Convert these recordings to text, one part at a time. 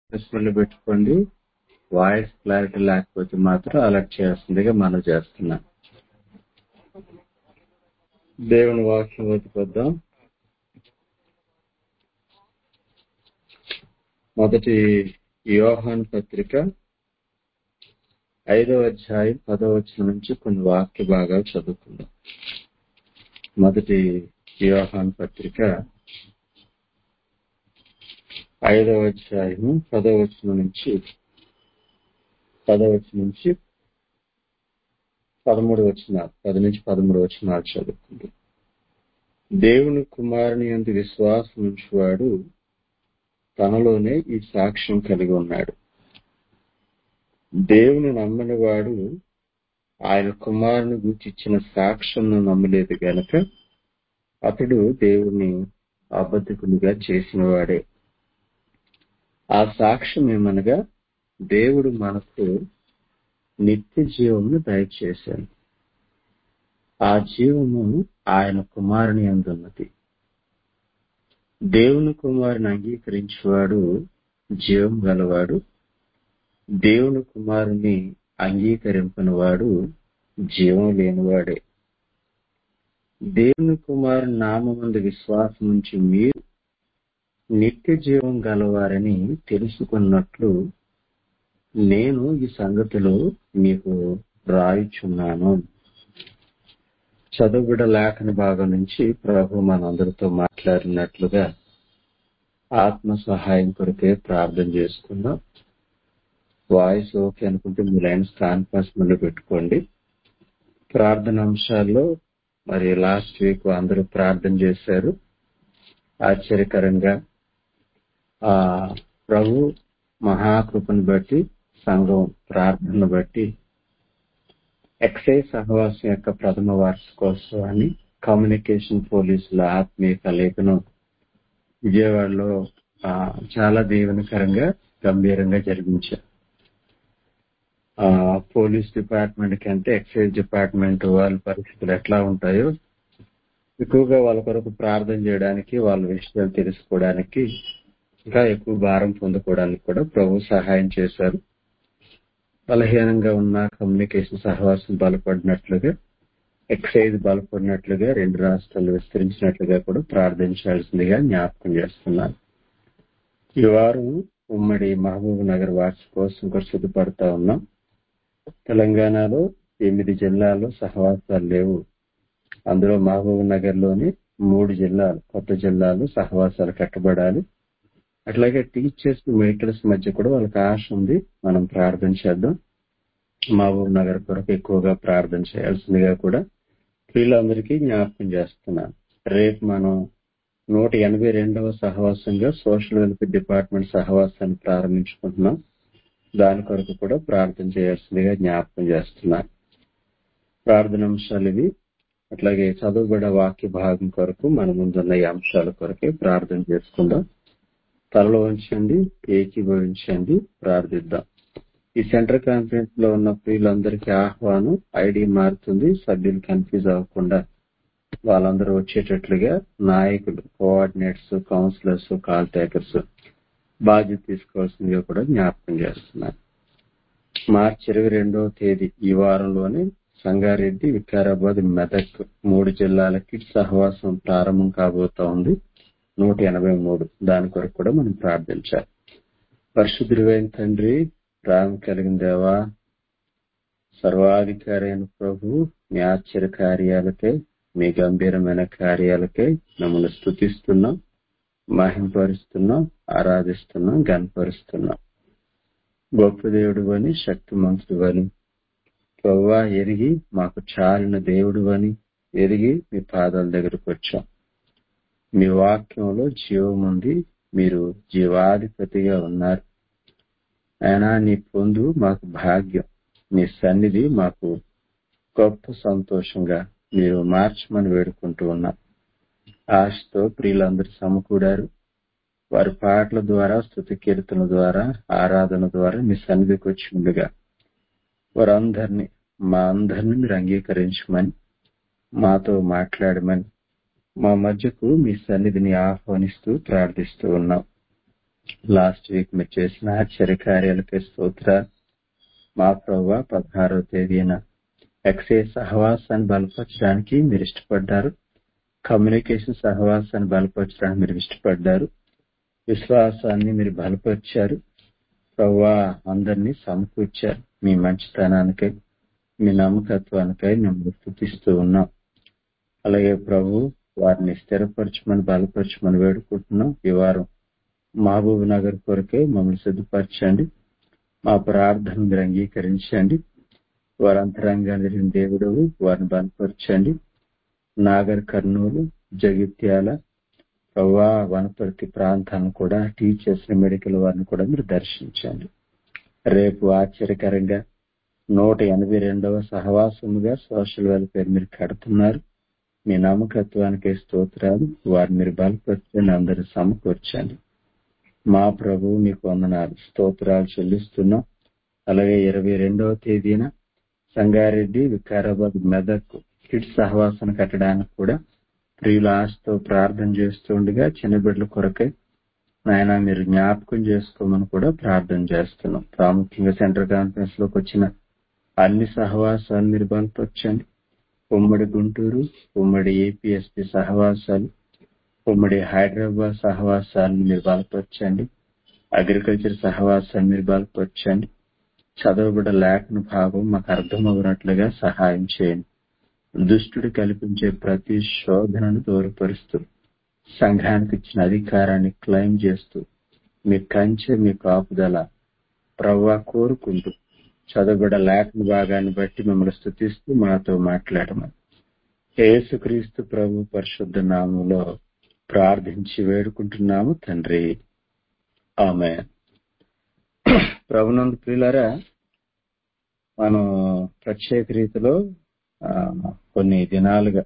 ప్రశ్నలు పెట్టుకోండి voice clarity లేకపోతే మాత్రం అలర్ట్ చేస్తుందిగా మనం చేస్తున్నాం దేవుని వాక్యం వెతుకొద్దాం మొదటి యోహాన్ పత్రిక ఐదవ అధ్యాయం పదవ వచనం నుంచి కొన్ని వాక్య భాగాలు చదువుకుందాం మొదటి యోహాన్ పత్రిక ఐదవ అధ్యాయము పదవ వచనం నుంచి పదవ వచనం నుంచి పదమూడు వచనాలు పది నుంచి పదమూడు వచనాలు చదువుకుంటాం దేవుని కుమారుని అందు విశ్వాసం ఉంచువాడు తనలోనే ఈ సాక్ష్యం కలిగి ఉన్నాడు దేవుని నమ్మని వాడు ఆయన కుమారుని గురించి ఇచ్చిన సాక్ష్యం నమ్మలేదు గనక అతడు దేవుని అబద్ధికునిగా చేసిన వాడే ఆ సాక్ష్యం ఏమనగా దేవుడు మనకు నిత్య జీవమును దయచేశాడు ఆ జీవము ఆయన కుమారుని అందున్నది దేవుని కుమారుని అంగీకరించేవాడు జీవం గలవాడు దేవుని కుమారుని అంగీకరింపని వాడు జీవం లేనివాడే దేవుని కుమారు నామందు విశ్వాసం నుంచి మీరు నిత్య జీవం గలవారని తెలుసుకున్నట్లు నేను ఈ సంగతిలో మీకు రాయిచున్నాను చదువుబిడ లేఖన భాగం నుంచి ప్రభు మనందరితో మాట్లాడినట్లుగా ఆత్మ సహాయం కొరకే ప్రార్థన చేసుకుందాం వాయిస్ ఓకే అనుకుంటే మీ లైన్ స్టాన్ పాస్ మళ్ళీ పెట్టుకోండి ప్రార్థన అంశాల్లో మరి లాస్ట్ వీక్ అందరూ ప్రార్థన చేశారు ఆశ్చర్యకరంగా ఆ ప్రభు మహాకృపను బట్టి సంఘం ప్రార్థనను బట్టి ఎక్సైజ్ సహవాసం యొక్క ప్రథమ వార్షికోత్సవాన్ని కమ్యూనికేషన్ పోలీసుల ఆత్మీయ కలయికను విజయవాడలో చాలా దీవెనకరంగా గంభీరంగా జరిగించారు పోలీస్ డిపార్ట్మెంట్ కంటే ఎక్సైజ్ డిపార్ట్మెంట్ వాళ్ళ పరిస్థితులు ఎట్లా ఉంటాయో ఎక్కువగా వాళ్ళ కొరకు ప్రార్థన చేయడానికి వాళ్ళ విషయాలు తెలుసుకోవడానికి ఇంకా ఎక్కువ భారం పొందుకోవడానికి కూడా ప్రభు సహాయం చేశారు బలహీనంగా ఉన్న కమ్యూనికేషన్ సహవాసం బలపడినట్లుగా ఎక్సైజ్ బలపడినట్లుగా రెండు రాష్ట్రాలు విస్తరించినట్లుగా కూడా ప్రార్థించాల్సిందిగా జ్ఞాపకం చేస్తున్నారు ఈ వారం ఉమ్మడి మహబూబ్ నగర్ వార్షికోత్సవం కూడా సిద్ధపడతా ఉన్నాం తెలంగాణలో ఎనిమిది జిల్లాల్లో సహవాసాలు లేవు అందులో మహబూబ్ నగర్ లోని మూడు జిల్లాలు కొత్త జిల్లాలు సహవాసాలు కట్టబడాలి అట్లాగే టీచర్స్ మెడికల్స్ మధ్య కూడా వాళ్ళకి ఆశ ఉంది మనం ప్రార్థన చేద్దాం మహబూబ్ నగర్ కొరకు ఎక్కువగా ప్రార్థన చేయాల్సిందిగా కూడా వీళ్ళందరికీ జ్ఞాపకం చేస్తున్నాను రేపు మనం నూట ఎనభై రెండవ సహవాసంగా సోషల్ వెల్ఫేర్ డిపార్ట్మెంట్ సహవాసాన్ని ప్రారంభించుకుంటున్నాం దాని కొరకు కూడా ప్రార్థన చేయాల్సిందిగా జ్ఞాపకం చేస్తున్నాను ప్రార్థన అంశాలు ఇవి అట్లాగే చదువుబడ వాక్య భాగం కొరకు మన ముందున్న ఈ అంశాల కొరకే ప్రార్థన చేసుకుందాం తలలో ఉంచండి ఏకీభవించండి ప్రార్థిద్దాం ఈ సెంటర్ కాన్ఫరెన్స్ లో ఉన్న ప్రియులందరికీ ఆహ్వానం ఐడి మారుతుంది సభ్యులు కన్ఫ్యూజ్ అవ్వకుండా వాళ్ళందరూ వచ్చేటట్లుగా నాయకులు కోఆర్డినేటర్స్ కౌన్సిలర్స్ కాల్ టేకర్స్ బాధ్యత తీసుకోవాల్సిందిగా కూడా జ్ఞాపకం చేస్తున్నారు మార్చి ఇరవై రెండవ తేదీ ఈ వారంలోనే సంగారెడ్డి వికారాబాద్ మెదక్ మూడు జిల్లాలకి సహవాసం ప్రారంభం కాబోతా ఉంది నూట ఎనభై మూడు దాని కొరకు కూడా మనం ప్రార్థించాలి పరిశుద్ధుడైన తండ్రి రామ కలిగిన దేవా సర్వాధికారి అయిన ప్రభు మీ ఆశ్చర్య కార్యాలకే మీ గంభీరమైన కార్యాలకే మమ్మల్ని స్థుతిస్తున్నాం మహింపరుస్తున్నాం ఆరాధిస్తున్నాం గనపరుస్తున్నాం గొప్ప దేవుడు అని శక్తిమంతుడు అని ప్రవ్వా ఎరిగి మాకు చాలిన దేవుడు అని ఎరిగి మీ పాదాల దగ్గరకు వచ్చాం మీ వాక్యంలో జీవం ఉంది మీరు జీవాధిపతిగా ఉన్నారు అయినా నీ పొందు మాకు భాగ్యం నీ సన్నిధి మాకు గొప్ప సంతోషంగా మీరు మార్చమని వేడుకుంటూ ఉన్నాం ఆశతో ప్రియులందరూ సమకూడారు వారి పాటల ద్వారా స్థుతి కీర్తన ద్వారా ఆరాధన ద్వారా మీ సన్నిధికి వచ్చి ఉండగా వారందరినీ మా అందరినీ మీరు అంగీకరించమని మాతో మాట్లాడమని మా మధ్యకు మీ సన్నిధిని ఆహ్వానిస్తూ ప్రార్థిస్తూ ఉన్నాం లాస్ట్ వీక్ మీరు చేసిన ఆశ్చర్య కార్యాలకి స్తోత్ర మా ప్రభావ పదహారవ తేదీన ఎక్సే సహవాసాన్ని బలపరచడానికి మీరు ఇష్టపడ్డారు కమ్యూనికేషన్ సహవాసాన్ని బలపరచడానికి మీరు ఇష్టపడ్డారు విశ్వాసాన్ని మీరు బలపరిచారు ప్రవ్వా అందరినీ సమకూర్చారు మీ మంచితనానికై మీ నమ్మకత్వానికై మేము స్థుతిస్తూ ఉన్నాం అలాగే ప్రభు వారిని స్థిరపరచమని బలపరచమని వేడుకుంటున్నాం ఈ వారం మహబూబ్ నగర్ కొరకే మమ్మల్ని సిద్ధపరచండి మా ప్రార్థన మీరు అంగీకరించండి వారి అంతరంగాన్ని ఎరిగిన దేవుడు వారిని బలపరచండి నాగర్ కర్నూలు జగిత్యాల ప్రవ్వా వనపర్తి ప్రాంతాన్ని కూడా టీచర్స్ మెడికల్ వారిని కూడా మీరు దర్శించండి రేపు ఆశ్చర్యకరంగా నూట ఎనభై రెండవ సహవాసముగా సోషల్ వెల్ఫేర్ మీరు కడుతున్నారు మీ నమ్మకత్వానికి స్తోత్రాలు వారిని మీరు బలపరచండి అందరూ సమకూర్చండి మా ప్రభు మీకు వందనాలు స్తోత్రాలు చెల్లిస్తున్నాం అలాగే ఇరవై రెండవ తేదీన సంగారెడ్డి వికారాబాద్ మెదక్ కిడ్స్ సహవాసన కట్టడానికి కూడా ప్రియుల ఆశతో ప్రార్థన చేస్తుండగా చిన్న బిడ్డల కొరకై నాయన మీరు జ్ఞాపకం చేసుకోమని కూడా ప్రార్థన చేస్తున్నాం ప్రాముఖ్యంగా సెంట్రల్ కాన్ఫరెన్స్ లోకి వచ్చిన అన్ని సహవాసాలు మీరు బలపరచండి ఉమ్మడి గుంటూరు ఉమ్మడి ఏపీఎస్పి సహవాసాలు ఉమ్మడి హైదరాబాద్ సహవాసాలను మీరు బలపరచండి అగ్రికల్చర్ సహవాసాన్ని మీరు బలపరచండి చదవబడ లేఖన భాగం మాకు అర్థమవునట్లుగా సహాయం చేయండి దుష్టుడు కల్పించే ప్రతి శోధనను దూరపరుస్తూ సంఘానికి ఇచ్చిన అధికారాన్ని క్లెయిమ్ చేస్తూ మీ కంచె మీ కాపుదల ప్రవ్వా కోరుకుంటూ చదవబడ లేఖన భాగాన్ని బట్టి మిమ్మల్ని స్థుతిస్తూ మాతో మాట్లాడమని యేసుక్రీస్తు ప్రభు పరిశుద్ధ నామంలో ప్రార్థించి వేడుకుంటున్నాము తండ్రి ఆమె ప్రభునందు ప్రియులరా మనం ప్రత్యేక రీతిలో ఆ, కొన్ని దినాలుగా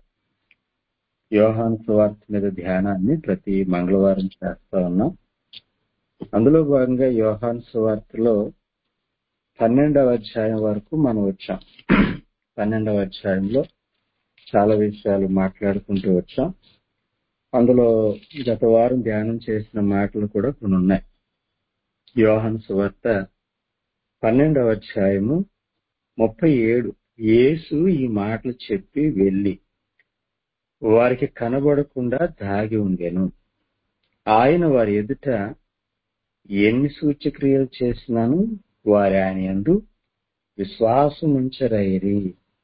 యోహాను సువార్త మీద ధ్యానాన్ని ప్రతి మంగళవారం చేస్తా ఉన్నాం అందులో భాగంగా యోహాను సువార్తలో పన్నెండవ అధ్యాయం వరకు మనం వచ్చాం పన్నెండవ అధ్యాయంలో చాలా విషయాలు మాట్లాడుకుంటూ వచ్చాం అందులో గత వారం ధ్యానం చేసిన మాటలు కూడా కొన్ని ఉన్నాయి యోహాను సువార్త పన్నెండవ అధ్యాయము ముప్పై ఏడు యేసు ఈ మాటలు చెప్పి వెళ్ళి వారికి కనబడకుండా దాగి ఉండెను ఆయన వారి ఎదుట ఎన్ని సూచక్రియలు చేసినాను వారి ఆయన యందు విశ్వాసం ఉంచరైరి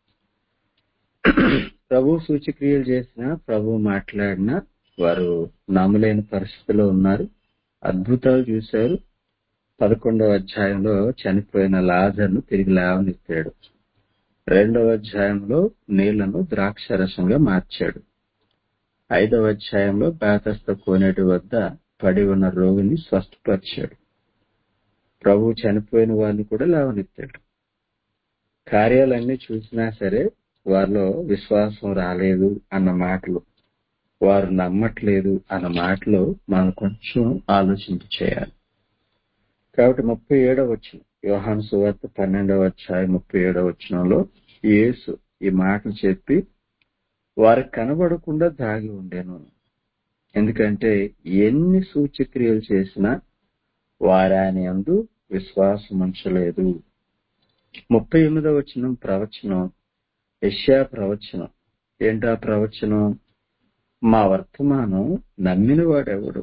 ప్రభు సూచక్రియలు చేసిన ప్రభు మాట్లాడిన వారు నమ్మలేని పరిస్థితిలో ఉన్నారు అద్భుతాలు చూశారు పదకొండవ అధ్యాయంలో చనిపోయిన లాజర్ను తిరిగి లేవనెత్తాడు రెండవ అధ్యాయంలో నీళ్లను ద్రాక్షరసంగా మార్చాడు ఐదవ అధ్యాయంలో బేతస్థ కోనేటి వద్ద పడి ఉన్న రోగిని స్వస్థపరిచాడు ప్రభు చనిపోయిన వారిని కూడా లేవనెత్తాడు కార్యాలన్నీ చూసినా సరే వారిలో విశ్వాసం రాలేదు అన్న మాటలు వారు నమ్మట్లేదు అన్న మాటలు మనం కొంచెం ఆలోచించి చేయాలి కాబట్టి ముప్పై ఏడవ వచ్చిన యోహాను సువార్త పన్నెండవ అధ్యాయం ముప్పై ఏడవ వచనంలో యేసు ఈ మాటలు చెప్పి వారికి కనబడకుండా దాగి ఉండేను ఎందుకంటే ఎన్ని సూచక్రియలు చేసినా వారి ఆయన యందు విశ్వాసం ఉంచలేదు ముప్పై ఎనిమిదవ వచనం ప్రవచనం యష్యా ప్రవచనం ఏంటా ప్రవచనం మా వర్తమానం నమ్మిన వాడెవడు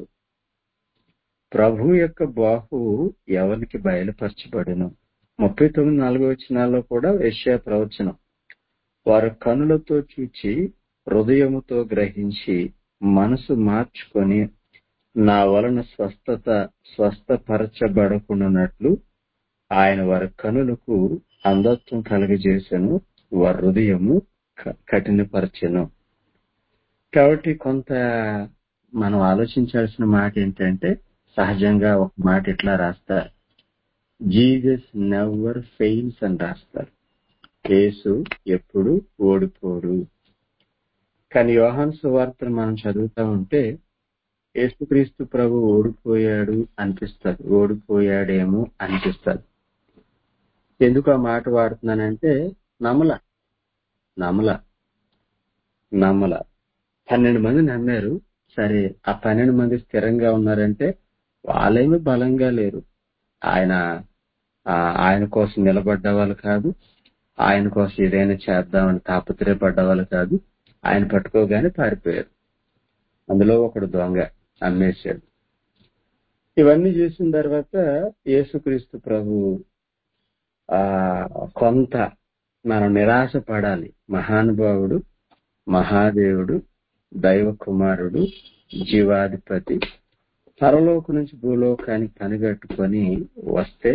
ప్రభు యొక్క బాహు ఎవరికి బయలుపరచబడిను ముప్పై తొమ్మిది నలభై వచనాల్లో కూడా యష్యా ప్రవచనం వారు కనులతో చూచి హృదయముతో గ్రహించి మనసు మార్చుకొని నా వలన స్వస్థత స్వస్థపరచబడకుండానట్లు ఆయన వారి కనులకు అంధత్వం కలుగజేసెను వారి హృదయము క- కఠినపరచెను కాబట్టి కొంత మనం ఆలోచించాల్సిన మాట ఏంటంటే సహజంగా ఒక మాట ఇట్లా రాస్తారు జీసస్ నెవర్ ఫెయిల్స్ అని రాస్తారు యేసు ఎప్పుడు ఓడిపోడు కానీ యోహాన్ సువార్తను మనం చదువుతా ఉంటే యేసుక్రీస్తు ప్రభు ఓడిపోయాడు అనిపిస్తుంది ఓడిపోయాడేమో అనిపిస్తుంది ఎందుకు ఆ మాట వాడుతున్నానంటే నమల నమల నమ్మల పన్నెండు మంది నమ్మారు సరే ఆ పన్నెండు మంది స్థిరంగా ఉన్నారంటే వాళ్ళేమీ బలంగా లేరు ఆయన ఆ, ఆయన కోసం నిలబడ్డ వాళ్ళు కాదు ఆయన కోసం ఏదైనా చేద్దామని తాపత్రయపడ్డ వాళ్ళు కాదు ఆయన పట్టుకోగానే పారిపోయారు అందులో ఒకడు దొంగ అమ్మేశాడు ఇవన్నీ చేసిన తర్వాత యేసుక్రీస్తు ప్రభు ఆ కొంత మనం నిరాశ పడాలి మహానుభావుడు మహాదేవుడు దైవ కుమారుడు జీవాధిపతి పరలోక నుంచి భూలోకానికి పనిగట్టుకొని వస్తే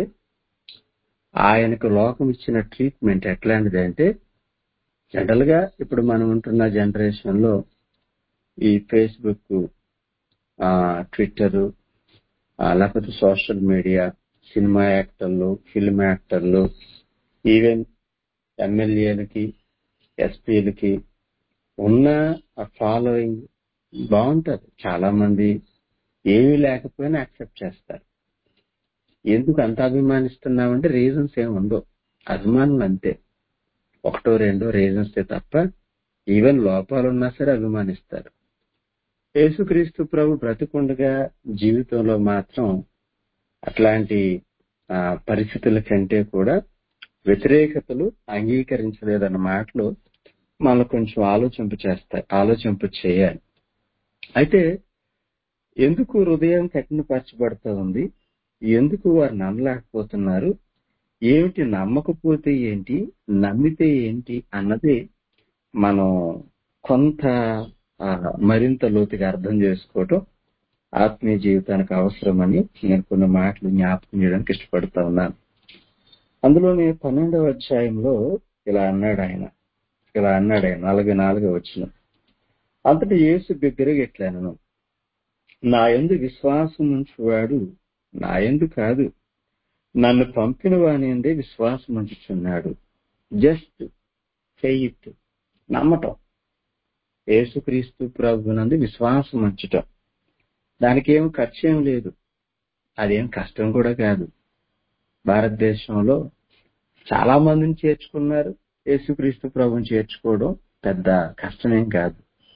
ఆయనకు లోకం ఇచ్చిన ట్రీట్మెంట్ ఎట్లాంటిది అంటే జనరల్ గా ఇప్పుడు మనం ఉంటున్న జనరేషన్ లో ఈ ఫేస్బుక్ ఆ ట్విట్టర్ లేకపోతే సోషల్ మీడియా సినిమా యాక్టర్లు ఫిల్మ్ యాక్టర్లు ఈవెన్ ఎమ్మెల్యేలకి ఎస్పీలకి ఉన్న ఫాలోయింగ్ బాగుంటది చాలా మంది ఏమీ లేకపోయినా యాక్సెప్ట్ చేస్తారు ఎందుకు అంత అభిమానిస్తున్నామంటే రీజన్స్ ఏమి ఉండవు అభిమానులు అంతే ఒకటో రెండో రీజన్స్ తప్ప ఈవెన్ లోపాలు ఉన్నా సరే అభిమానిస్తారు యేసుక్రీస్తు ప్రభు బ్రతికుండగా జీవితంలో మాత్రం అట్లాంటి ఆ, పరిస్థితుల కంటే కూడా వ్యతిరేకతలు అంగీకరించలేదన్న మాటలు మనల్ని కొంచెం ఆలోచింప చేస్తాయి ఆలోచింప చేయాలి అయితే ఎందుకు హృదయం కఠినపరచబడుతూ ఉంది ఎందుకు వారు నమ్మలేకపోతున్నారు ఏమిటి నమ్మకపోతే ఏంటి నమ్మితే ఏంటి అన్నది మనం కొంత ఆ, మరింత లోతుగా అర్థం చేసుకోవటం ఆత్మీయ జీవితానికి అవసరమని నేను కొన్ని మాటలు జ్ఞాపకం చేయడానికి ఇష్టపడతా ఉన్నాను అందులోనే పన్నెండవ అధ్యాయంలో ఇలా అన్నాడు ఆయన ఇలా అన్నాడు ఆయన నలభై నాలుగో వచ్చిన అంతటి యేసు దగ్గరగా ఎట్లానను నా ఎందు విశ్వాసం ఉంచువాడు నా ఎందు కాదు నన్ను పంపిన వాని ఎందే విశ్వాసం ఉంచుచున్నాడు జస్ట్ ఫెయిత్ నమ్మటం యేసుక్రీస్తు ప్రభునందు విశ్వాసం ఉంచటం దానికి ఏం ఖర్చు ఏం లేదు అదేం కష్టం కూడా కాదు భారతదేశంలో చాలా మందిని చేర్చుకున్నారు యేసుక్రీస్తు ప్రభుని చేర్చుకోవడం పెద్ద కష్టమేం కాదు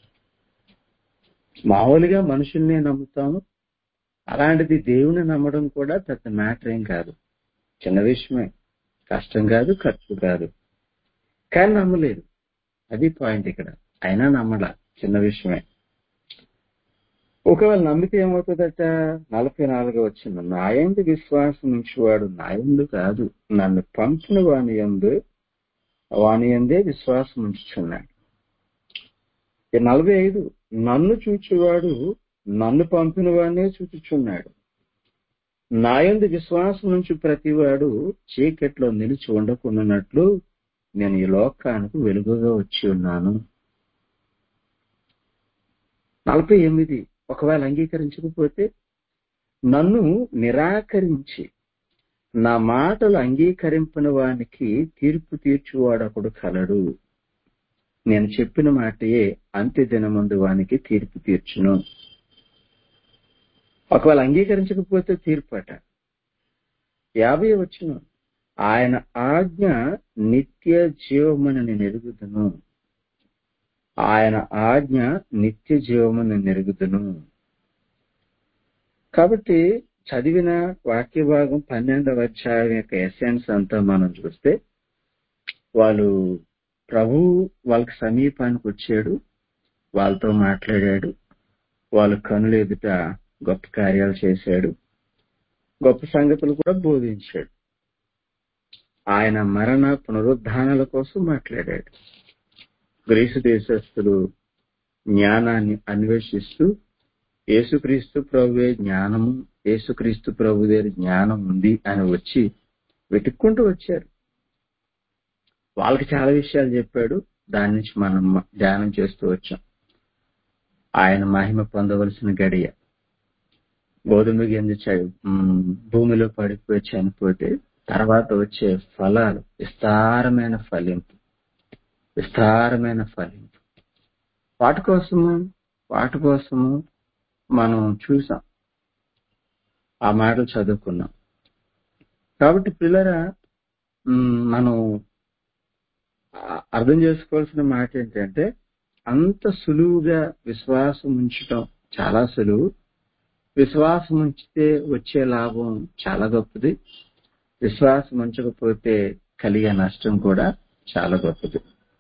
మామూలుగా మనుషుల్నే నమ్ముతాము అలాంటిది దేవుని నమ్మడం కూడా పెద్ద మ్యాటర్ ఏం కాదు చిన్న విషయమే కష్టం కాదు ఖర్చు కాదు కానీ నమ్మలేదు అది పాయింట్ ఇక్కడ అయినా నమ్మడ చిన్న విషయమే ఒకవేళ నమ్మితే ఏమవుతుందట నలభై నాలుగు వచ్చింది నాయందు విశ్వాసం ఉంచేవాడు నాయందు కాదు నన్ను పంపిన వాని ఎందు వాని ఎందే విశ్వాసం ఉంచుచున్నాడు ఈ నలభై ఐదు నన్ను చూచేవాడు నన్ను పంపిన వాడినే చూచుచున్నాడు నాయందు విశ్వాసం నుంచి ప్రతివాడు చీకట్లో నిలిచి ఉండకుండానట్లు నేను ఈ లోకానికి వెలుగుగా వచ్చి ఉన్నాను నలభై ఎనిమిది ఒకవేళ అంగీకరించకపోతే నన్ను నిరాకరించి నా మాటలు అంగీకరింపని వానికి తీర్పు తీర్చువాడొకడు కలడు నేను చెప్పిన మాటయే అంత్య దినమందు వానికి తీర్పు తీర్చును ఒకవేళ అంగీకరించకపోతే తీర్పట యాభై వచ్చిన ఆయన ఆజ్ఞ నిత్య జీవమని నేను ఎరుగుదును ఆయన ఆజ్ఞ నిత్య జీవమని నేను ఎరుగుదును కాబట్టి చదివిన వాక్య భాగం పన్నెండవ అధ్యాయం యొక్క ఎసెన్స్ అంతా మనం చూస్తే వాళ్ళు ప్రభు వాళ్ళకి సమీపానికి వచ్చాడు వాళ్ళతో మాట్లాడాడు వాళ్ళ కనుల ఎదుట గొప్ప కార్యాలు చేశాడు గొప్ప సంగతులు కూడా బోధించాడు ఆయన మరణ పునరుద్ధానాల కోసం మాట్లాడాడు గ్రీసు దేశస్థులు జ్ఞానాన్ని అన్వేషిస్తూ యేసుక్రీస్తు ప్రభువే జ్ఞానము యేసుక్రీస్తు ప్రభు దగ్గర జ్ఞానం ఉంది అని వచ్చి వెతుక్కుంటూ వచ్చారు వాళ్ళకి చాలా విషయాలు చెప్పాడు దాని నుంచి మనం ధ్యానం చేస్తూ వచ్చాం ఆయన మహిమ పొందవలసిన గడియ గోధుమ గింజ చ- ఉమ్, భూమిలో పడిపోయి చనిపోతే తర్వాత వచ్చే ఫలాలు విస్తారమైన ఫలింపు విస్తారమైన ఫలింపు వాటి కోసము వాటి కోసము మనం చూసాం ఆ మాటలు చదువుకున్నాం కాబట్టి పిల్లరా ఉమ్, మనం ఆ- అర్థం చేసుకోవాల్సిన మాట ఏంటంటే అంత సులువుగా విశ్వాసం ఉంచటం చాలా సులువు విశ్వాసం ఉంచితే వచ్చే లాభం చాలా గొప్పది విశ్వాసం ఉంచకపోతే కలిగే నష్టం కూడా చాలా గొప్పది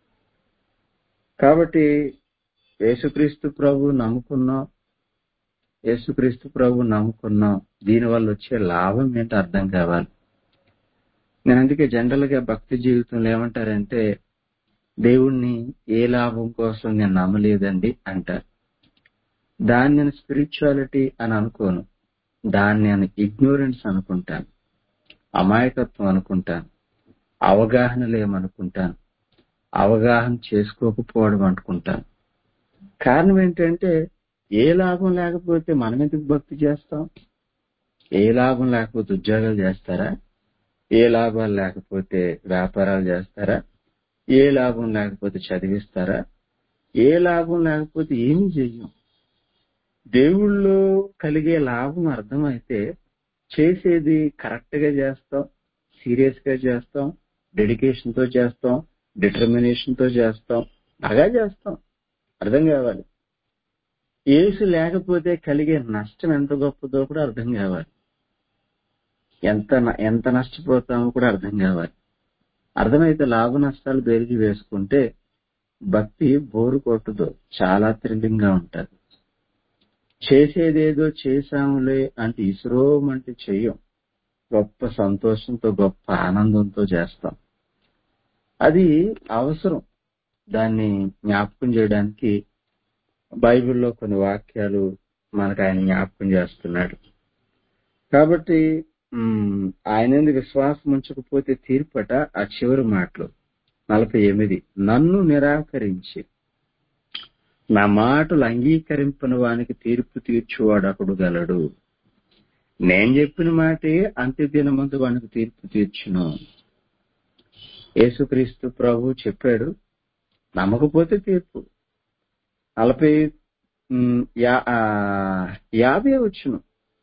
కాబట్టి యేసుక్రీస్తు ప్రభు నమ్ముకున్నాం యేసుక్రీస్తు ప్రభు నమ్ముకున్నాం దీనివల్ల వచ్చే లాభం ఏంటో అర్థం కావాలి నేను అందుకే జనరల్ గా భక్తి జీవితంలో ఏమంటారంటే దేవుణ్ణి ఏ లాభం కోసం నేను నమ్మలేదండి అంటారు దాన్ని నేను స్పిరిచువాలిటీ అని అనుకోను దాన్ని నేను ఇగ్నోరెన్స్ అనుకుంటాను అమాయకత్వం అనుకుంటాను అవగాహన లేమనుకుంటాను అవగాహన చేసుకోకపోవడం అనుకుంటాను కారణం ఏంటంటే ఏ లాభం లేకపోతే మనం ఎందుకు భక్తి చేస్తాం ఏ లాభం లేకపోతే ఉద్యోగాలు చేస్తారా ఏ లాభాలు లేకపోతే వ్యాపారాలు చేస్తారా ఏ లాభం లేకపోతే చదివిస్తారా ఏ లాభం లేకపోతే ఏమీ చెయ్యం దేవుళ్ళో కలిగే లాభం అర్థమైతే చేసేది కరెక్ట్ గా చేస్తాం సీరియస్ గా చేస్తాం డెడికేషన్ తో చేస్తాం డిటర్మినేషన్ తో చేస్తాం బాగా చేస్తాం అర్థం కావాలి ఏసు లేకపోతే కలిగే నష్టం ఎంత గొప్పదో కూడా అర్థం కావాలి ఎంత న- ఎంత నష్టపోతామో కూడా అర్థం కావాలి అర్థమైతే లాభ నష్టాలు బేరిగి వేసుకుంటే భక్తి బోరు కొట్టదు చాలా థ్రిల్లింగ్ గా ఉంటది చేసేదేదో చేశాములే అంటే ఇసురోమంటే చెయ్యం గొప్ప సంతోషంతో గొప్ప ఆనందంతో చేస్తాం అది అవసరం దాన్ని జ్ఞాపకం చేయడానికి బైబిల్లో కొన్ని వాక్యాలు మనకు ఆయన జ్ఞాపకం చేస్తున్నాడు కాబట్టి ఉమ్, ఆయన ఎందుకు విశ్వాసం ఉంచకపోతే తీర్పట ఆ చివరి మాటలు నలభై ఎనిమిది నన్ను నిరాకరించి నా మాటలు అంగీకరింపని వానికి తీర్పు తీర్చువాడు అప్పుడు గలడు నేను చెప్పిన మాటే అంత్య దినమందు వానికి తీర్పు తీర్చును యేసుక్రీస్తు ప్రభు చెప్పాడు నమ్మకపోతే తీర్పు నలభై ఉమ్, యా- ఆ, యాభై వచ్చును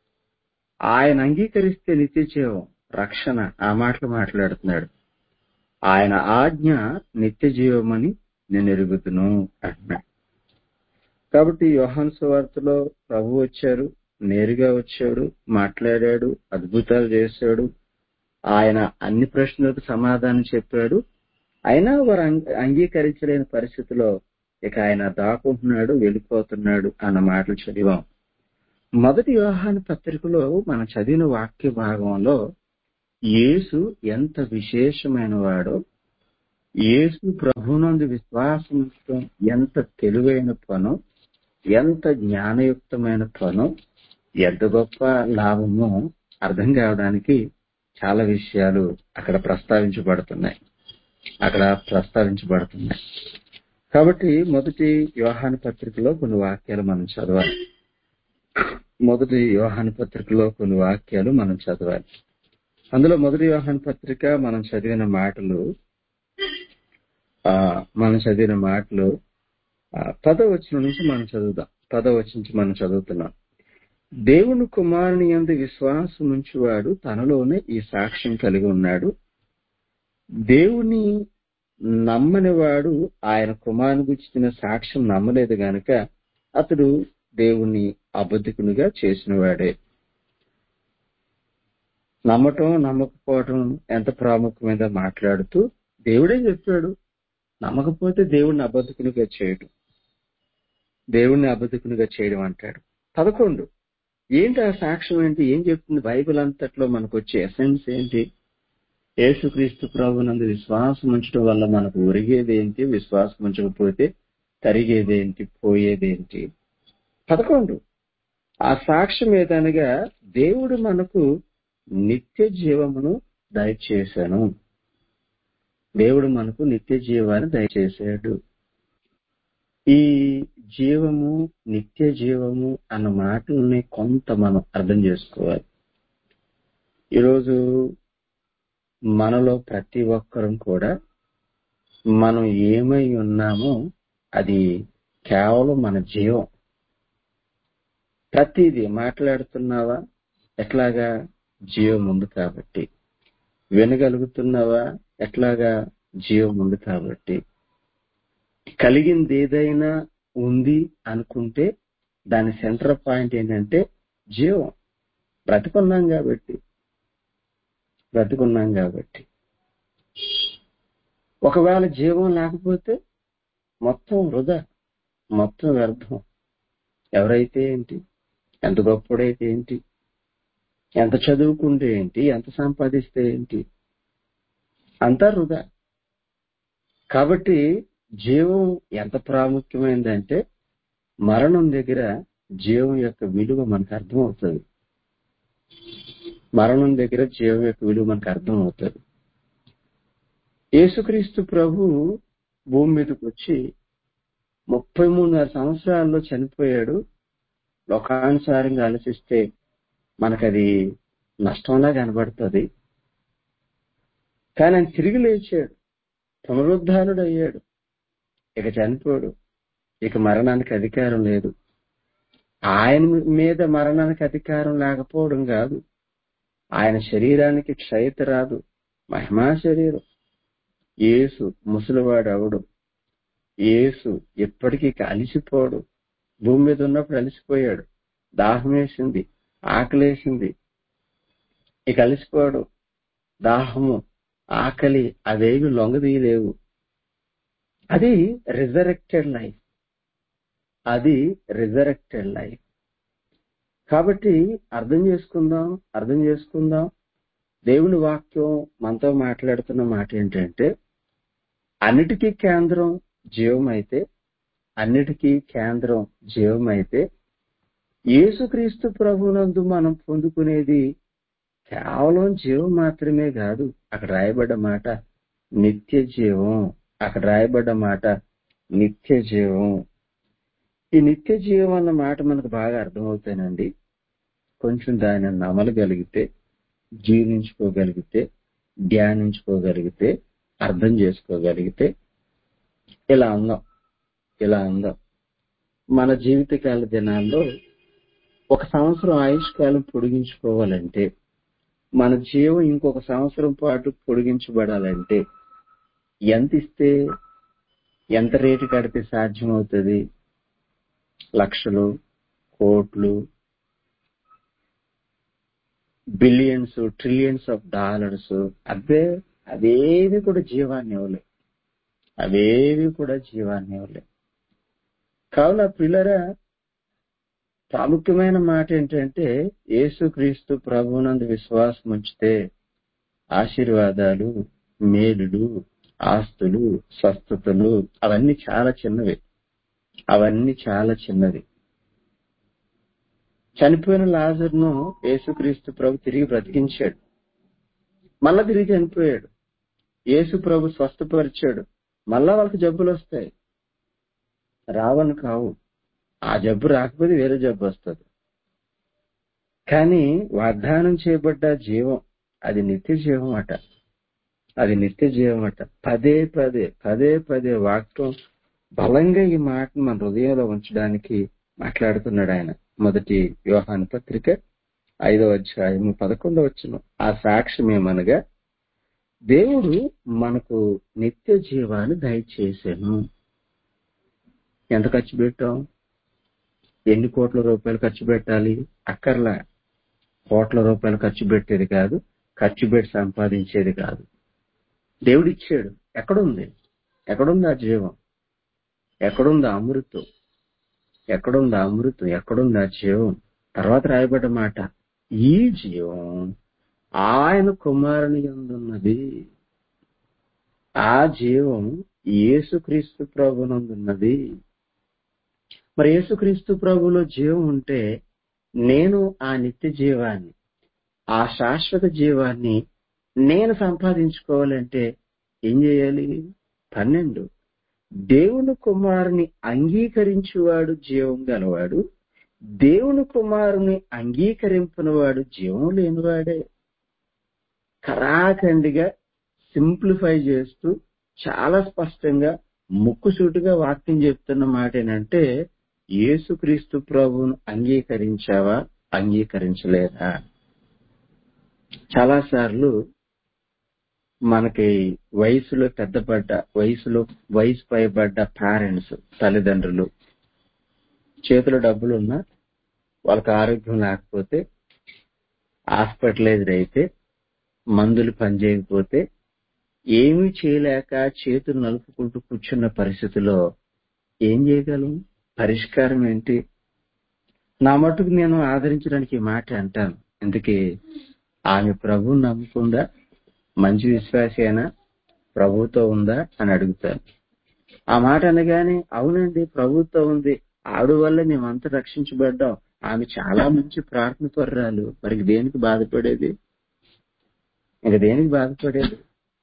ఆయన అంగీకరిస్తే నిత్య జీవం రక్షణ ఆ మాటలు మాట్లాడుతున్నాడు ఆయన ఆజ్ఞ నిత్య జీవమని నేను ఎరుగుతును అంటున్నాడు కాబట్టి యోహాను సువార్తలో ప్రభు వచ్చారు నేరుగా వచ్చాడు మాట్లాడాడు అద్భుతాలు చేశాడు ఆయన అన్ని ప్రశ్నలకు సమాధానం చెప్పాడు అయినా వారు అంగ- అంగీకరించలేని పరిస్థితిలో ఇక ఆయన దాక్కుంటున్నాడు వెళ్ళిపోతున్నాడు అన్న మాటలు చదివాం మొదటి వ్యవహార పత్రికలో మనం చదివిన వాక్య భాగంలో యేసు ఎంత విశేషమైన వాడో యేసు ప్రభునందు విశ్వాసం ఉంచడం ఎంత తెలివైన పనో ఎంత జ్ఞానయుక్తమైన పనో ఎంత గొప్ప లాభమో అర్థం కావడానికి చాలా విషయాలు అక్కడ ప్రస్తావించబడుతున్నాయి అక్కడ ప్రస్తావించబడుతున్నాయి కాబట్టి మొదటి యోహాను పత్రికలో కొన్ని వాక్యాలు మనం చదవాలి మొదటి యోహాను పత్రికలో కొన్ని వాక్యాలు మనం చదవాలి అందులో మొదటి యోహాను పత్రిక మనం చదివిన మాటలు ఆ మనం చదివిన మాటలు ఆ, పదవచనం నుంచి మనం చదువుదాం పదవచనం నుంచి మనం చదువుతున్నాం దేవుని కుమారుని యందు విశ్వాసం ఉంచువాడు తనలోనే ఈ సాక్ష్యం కలిగి ఉన్నాడు దేవుని నమ్మని వాడు ఆయన కుమారుని గురించిన సాక్ష్యం నమ్మలేదు గనక అతడు దేవుని అబద్ధికునిగా చేసిన వాడే నమ్మటం నమ్మకపోవటం ఎంత ప్రాముఖ్యమైనదో మాట్లాడుతూ దేవుడే చెప్పాడు నమ్మకపోతే దేవుడిని అబద్ధకునిగా చేయడం దేవుణ్ణి అబద్ధకునిగా చేయడం అంటాడు పదకొండు ఏంటి ఆ సాక్ష్యం ఏంటి ఏం చెప్తుంది బైబిల్ అంతట్లో మనకు వచ్చే ఎసెన్స్ ఏంటి యేసుక్రీస్తు ప్రభునందు విశ్వాసం ఉంచడం వల్ల మనకు ఒరిగేది ఏంటి విశ్వాసం ఉంచకపోతే తరిగేదేంటి పోయేదేంటి పదకొండు ఆ సాక్ష్యం ఏదనగా దేవుడు మనకు నిత్య జీవమును దయచేశాను దేవుడు మనకు నిత్య జీవాన్ని దయచేశాడు ఈ జీవము నిత్య జీవము అన్న మాటల్ని కొంత మనం అర్థం చేసుకోవాలి ఈరోజు మనలో ప్రతి ఒక్కరం కూడా మనం ఏమై ఉన్నామో అది కేవలం మన జీవం ప్రతిదీ మాట్లాడుతున్నావా ఎట్లాగా జీవం ఉంది కాబట్టి వినగలుగుతున్నావా ఎట్లాగా జీవం ఉంది కాబట్టి కలిగింది ఏదైనా ఉంది అనుకుంటే దాని సెంటర్ పాయింట్ ఏంటంటే జీవం బ్రతికున్నాం కాబట్టి బ్రతికున్నాం కాబట్టి ఒకవేళ జీవం లేకపోతే మొత్తం వృధా మొత్తం వ్యర్థం ఎవరైతే ఏంటి ఎంత గొప్పడైతే ఏంటి ఎంత చదువుకుంటే ఏంటి ఎంత సంపాదిస్తే ఏంటి అంతా వృధా కాబట్టి జీవం ఎంత ప్రాముఖ్యమైందంటే మరణం దగ్గర జీవం యొక్క విలువ మనకు అర్థమవుతుంది మరణం దగ్గర జీవం యొక్క విలువ మనకు అర్థమవుతుంది యేసుక్రీస్తు ప్రభు భూమి మీదకి వచ్చి ముప్పై మూడున్నర సంవత్సరాల్లో చనిపోయాడు లోకానుసారంగా ఆలోచిస్తే మనకది నష్టంలా కనబడుతుంది కానీ ఆయన తిరిగి లేచాడు పునరుద్ధానుడు అయ్యాడు ఇక చనిపోడు ఇక మరణానికి అధికారం లేదు ఆయన మీద మరణానికి అధికారం లేకపోవడం కాదు ఆయన శరీరానికి క్షయత రాదు మహిమా శరీరం ఏసు ముసలివాడు అవడు ఏసు ఎప్పటికీ అలిసిపోడు భూమి మీద ఉన్నప్పుడు అలిసిపోయాడు దాహం వేసింది ఆకలేసింది ఇక అలిసిపోడు దాహము ఆకలి అవేవి లొంగదీయలేవు అది రిజరెక్టెడ్ లైఫ్ అది రిజరెక్టెడ్ లైఫ్ కాబట్టి అర్థం చేసుకుందాం అర్థం చేసుకుందాం దేవుని వాక్యం మనతో మాట్లాడుతున్న మాట ఏంటంటే అన్నిటికీ కేంద్రం జీవం అయితే అన్నిటికీ కేంద్రం జీవం అయితే యేసుక్రీస్తు ప్రభునందు మనం పొందుకునేది కేవలం జీవం మాత్రమే కాదు అక్కడ రాయబడ్డ మాట నిత్య జీవం అక్కడ రాయబడ్డ మాట నిత్య జీవం ఈ నిత్య జీవం అన్న మాట మనకు బాగా అర్థమవుతానండి కొంచెం దాన్ని నమలగలిగితే జీర్ణించుకోగలిగితే ధ్యానించుకోగలిగితే అర్థం చేసుకోగలిగితే ఇలా అందాం ఇలా అందాం మన జీవితకాల దినాల్లో ఒక సంవత్సరం ఆయుష్ కాలం పొడిగించుకోవాలంటే మన జీవం ఇంకొక సంవత్సరం పాటు పొడిగించబడాలంటే ఎంత ఇస్తే ఎంత రేటు కడితే సాధ్యమవుతుంది లక్షలు కోట్లు బిలియన్స్ ట్రిలియన్స్ ఆఫ్ డాలర్స్ అదే అవేవి కూడా జీవాన్ని ఇవ్వలే అవేవి కూడా జీవాన్ని ఇవ్వలే కావున పిల్లరా ప్రాముఖ్యమైన మాట ఏంటంటే యేసుక్రీస్తు ప్రభునందు విశ్వాసం ఉంచితే ఆశీర్వాదాలు మేలులు ఆస్తులు స్వస్థతలు అవన్నీ చాలా చిన్నవి అవన్నీ చాలా చిన్నవి చనిపోయిన లాజర్ను యేసుక్రీస్తు ప్రభు తిరిగి బ్రతికించాడు మళ్ళా తిరిగి చనిపోయాడు యేసు ప్రభు స్వస్థపరిచాడు మళ్ళా వాళ్ళకి జబ్బులు వస్తాయి రావని కావు ఆ జబ్బు రాకపోతే వేరే జబ్బు వస్తుంది కానీ వాగ్దానం చేయబడ్డ జీవం అది నిత్య జీవం అట అది నిత్య జీవం అట పదే పదే పదే పదే వాక్యం బలంగా ఈ మాటను మన హృదయంలో ఉంచడానికి మాట్లాడుతున్నాడు ఆయన మొదటి వ్యవహాన పత్రిక ఐదవ అధ్యాయము పదకొండవ వచ్చిన ఆ సాక్ష్యం ఏమనగా దేవుడు మనకు నిత్య జీవాన్ని దయచేసాను ఎంత ఖర్చు పెట్టాం ఎన్ని కోట్ల రూపాయలు ఖర్చు పెట్టాలి అక్కర్లా కోట్ల రూపాయలు ఖర్చు పెట్టేది కాదు ఖర్చు పెట్టి సంపాదించేది కాదు దేవుడు ఇచ్చాడు ఎక్కడుంది ఎక్కడుంది ఆ జీవం ఎక్కడుంది ఆ అమృతం ఎక్కడుంది ఆ అమృతం ఎక్కడుంది ఆ జీవం తర్వాత రాయబడ్డ మాట ఈ జీవం ఆయన కుమారుని ఎందున్నది ఆ జీవం యేసుక్రీస్తు ప్రభునందున్నది మరి యేసుక్రీస్తు ప్రభులో జీవం ఉంటే నేను ఆ నిత్య జీవాన్ని ఆ శాశ్వత జీవాన్ని నేను సంపాదించుకోవాలంటే ఏం చేయాలి పన్నెండు దేవుని కుమారుని అంగీకరించువాడు జీవం గలవాడు దేవుని కుమారుని అంగీకరింపనివాడు జీవం లేనివాడే కరాఖండిగా సింప్లిఫై చేస్తూ చాలా స్పష్టంగా ముక్కుసూటిగా వాక్యం చెప్తున్న మాట ఏంటంటే యేసుక్రీస్తు ప్రభువును అంగీకరించావా అంగీకరించలేదా చాలా సార్లు మనకి వయసులో పెద్దపడ్డ వయసులో వయసు పైబడ్డ పేరెంట్స్ తల్లిదండ్రులు చేతిలో డబ్బులున్నా వాళ్ళకి ఆరోగ్యం లేకపోతే హాస్పిటలైజ్డ్ అయితే మందులు పనిచేయకపోతే ఏమీ చేయలేక చేతులు నలుపుకుంటూ కూర్చున్న పరిస్థితిలో ఏం చేయగలం పరిష్కారం ఏంటి నా మటుకు నేను ఆదరించడానికి ఈ మాట అంటాను ఎందుకే ఆమె ప్రభు నమ్మకుండా మంచి విశ్వాసి అయినా ప్రభుతో ఉందా అని అడుగుతాను ఆ మాట అనగానే అవునండి ప్రభుతో ఉంది ఆడు వల్ల మేమంతా రక్షించబడ్డాం ఆమె చాలా మంచి ప్రార్థన పర్రాలు మరి దేనికి బాధపడేది ఇంక దేనికి బాధపడేది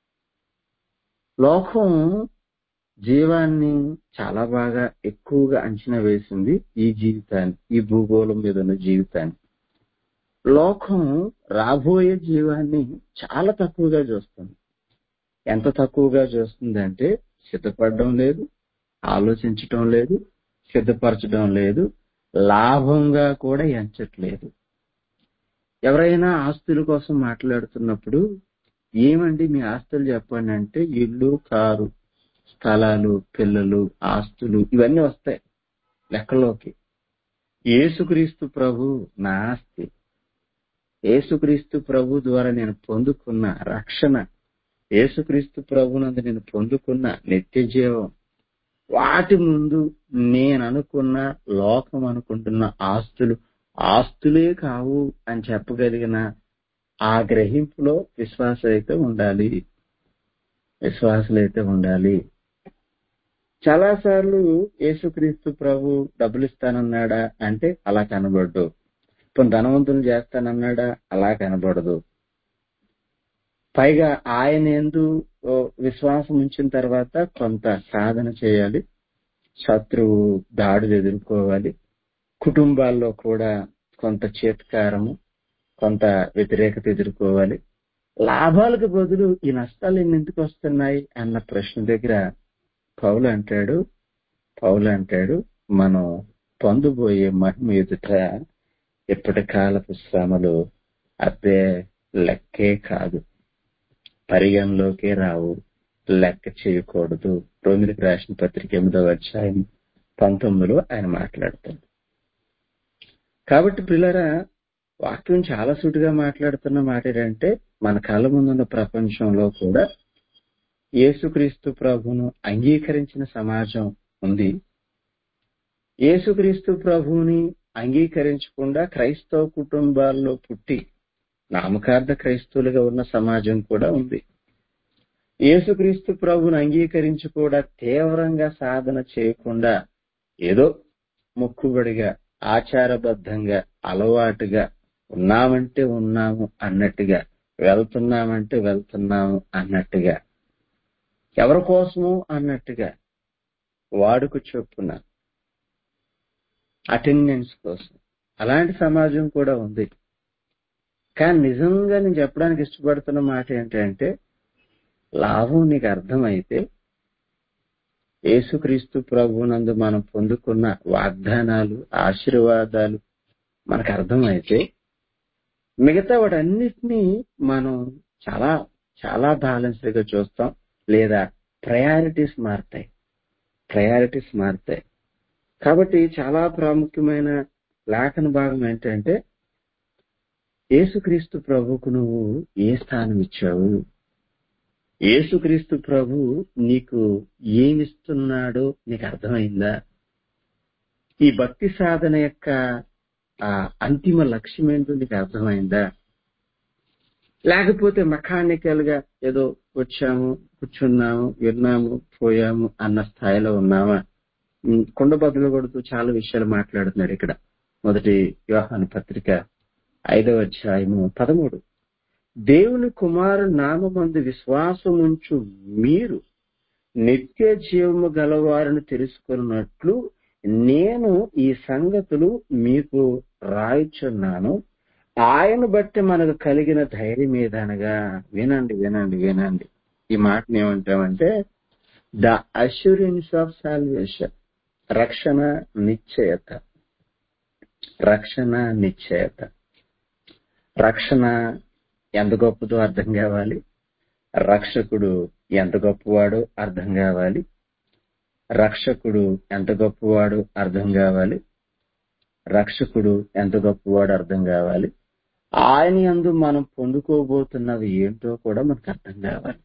లోకం జీవాన్ని చాలా బాగా ఎక్కువగా అంచనా వేసింది ఈ జీవితాన్ని ఈ భూగోళం మీద ఉన్న జీవితాన్ని లోకం రాబోయే జీవాన్ని చాలా తక్కువగా చూస్తుంది ఎంత తక్కువగా చూస్తుందంటే సిద్ధపడడం లేదు ఆలోచించటం లేదు సిద్ధపరచడం లేదు లాభంగా కూడా ఎంచట్లేదు ఎవరైనా ఆస్తుల కోసం మాట్లాడుతున్నప్పుడు ఏమండి మీ ఆస్తులు చెప్పండి అంటే ఇల్లు కారు స్థలాలు పిల్లలు ఆస్తులు ఇవన్నీ వస్తాయి లెక్కలోకి ఏసుక్రీస్తు ప్రభు నా ఆస్తి ఏసుక్రీస్తు ప్రభు ద్వారా నేను పొందుకున్న రక్షణ ఏసుక్రీస్తు ప్రభునందు నేను పొందుకున్న నిత్య జీవం వాటి ముందు నేను అనుకున్న లోకం అనుకుంటున్న ఆస్తులు ఆస్తులే కావు అని చెప్పగలిగిన ఆ గ్రహింపులో విశ్వాసం అయితే ఉండాలి విశ్వాసులైతే ఉండాలి చాలాసార్లు యేసుక్రీస్తు ప్రభు డబ్బులు ఇస్తానన్నాడా అంటే అలా కనబడ్డు ఇప్పుడు ధనవంతులు చేస్తానన్నాడా అలా కనబడదు పైగా ఆయన ఎందు విశ్వాసం ఉంచిన తర్వాత కొంత సాధన చేయాలి శత్రువు దాడులు ఎదుర్కోవాలి కుటుంబాల్లో కూడా కొంత చేత్కారము కొంత వ్యతిరేకత ఎదుర్కోవాలి లాభాలకు బదులు ఈ నష్టాలు ఎన్ని ఎందుకు వస్తున్నాయి అన్న ప్రశ్న దగ్గర పౌలు అంటాడు పౌలు అంటాడు మనం పొందబోయే మహిమ ఎదుట ఇప్పటి కాలపు శ్రమలు అబ్బే లెక్కే కాదు పరిగణలోకే రావు లెక్క చేయకూడదు రోమిలికి రాసిన పత్రిక ఎనిమిదవ అధ్యాయం పంతొమ్మిదిలో ఆయన మాట్లాడతాడు కాబట్టి పిల్లరా వాక్యం చాలా సూటిగా మాట్లాడుతున్న మాట ఏంటంటే మన కళ్ళ ముందున్న ప్రపంచంలో కూడా యేసుక్రీస్తు ప్రభువును అంగీకరించిన సమాజం ఉంది యేసుక్రీస్తు ప్రభువుని అంగీకరించకుండా క్రైస్తవ కుటుంబాల్లో పుట్టి నామకార్థ క్రైస్తవులుగా ఉన్న సమాజం కూడా ఉంది యేసుక్రీస్తు ప్రభుని అంగీకరించి కూడా తీవ్రంగా సాధన చేయకుండా ఏదో మొక్కుబడిగా ఆచారబద్ధంగా అలవాటుగా ఉన్నామంటే ఉన్నాము అన్నట్టుగా వెళ్తున్నామంటే వెళ్తున్నాము అన్నట్టుగా ఎవరి కోసము అన్నట్టుగా వాడుకు చొప్పున అటెండెన్స్ కోసం అలాంటి సమాజం కూడా ఉంది కానీ నిజంగా నేను చెప్పడానికి ఇష్టపడుతున్న మాట ఏంటంటే లాభం నీకు అర్థమైతే యేసుక్రీస్తు ప్రభునందు మనం పొందుకున్న వాగ్దానాలు ఆశీర్వాదాలు మనకు అర్థమైతే మిగతా వాటన్నిటినీ మనం చాలా చాలా బ్యాలెన్స్డ్ గా చూస్తాం లేదా ప్రయారిటీస్ మారుతాయి ప్రయారిటీస్ మారుతాయి కాబట్టి చాలా ప్రాముఖ్యమైన లేఖన భాగం ఏంటంటే యేసుక్రీస్తు ప్రభుకు నువ్వు ఏ స్థానం ఇచ్చావు యేసుక్రీస్తు ప్రభు నీకు ఏమిస్తున్నాడో నీకు అర్థమైందా ఈ భక్తి సాధన యొక్క ఆ అంతిమ లక్ష్యం ఏంటో నీకు అర్థమైందా లేకపోతే మెకానికల్ గా ఏదో వచ్చాము కూర్చున్నాము విన్నాము పోయాము అన్న స్థాయిలో ఉన్నామా కుండ బదులు కొడుతూ చాలా విషయాలు మాట్లాడుతున్నాడు ఇక్కడ మొదటి వివాహాన పత్రిక ఐదవ అధ్యాయము పదమూడు దేవుని కుమారు నామందు విశ్వాసం ఉంచు మీరు నిత్య జీవము గలవారిని తెలుసుకున్నట్లు నేను ఈ సంగతులు మీకు రాయిచున్నాను ఆయన బట్టి మనకు కలిగిన ధైర్యం ఏదనగా వినండి వినండి వినండి ఈ మాటను ఏమంటామంటే ద అష్యూరెన్స్ ఆఫ్ సాల్వేషన్ రక్షణ నిశ్చయత రక్షణ నిశ్చయత రక్షణ ఎంత గొప్పదో అర్థం కావాలి రక్షకుడు ఎంత గొప్పవాడో అర్థం కావాలి రక్షకుడు ఎంత గొప్పవాడు అర్థం కావాలి రక్షకుడు ఎంత గొప్పవాడు అర్థం కావాలి ఆయన యందు మనం పొందుకోబోతున్నది ఏంటో కూడా మనకు అర్థం కావాలి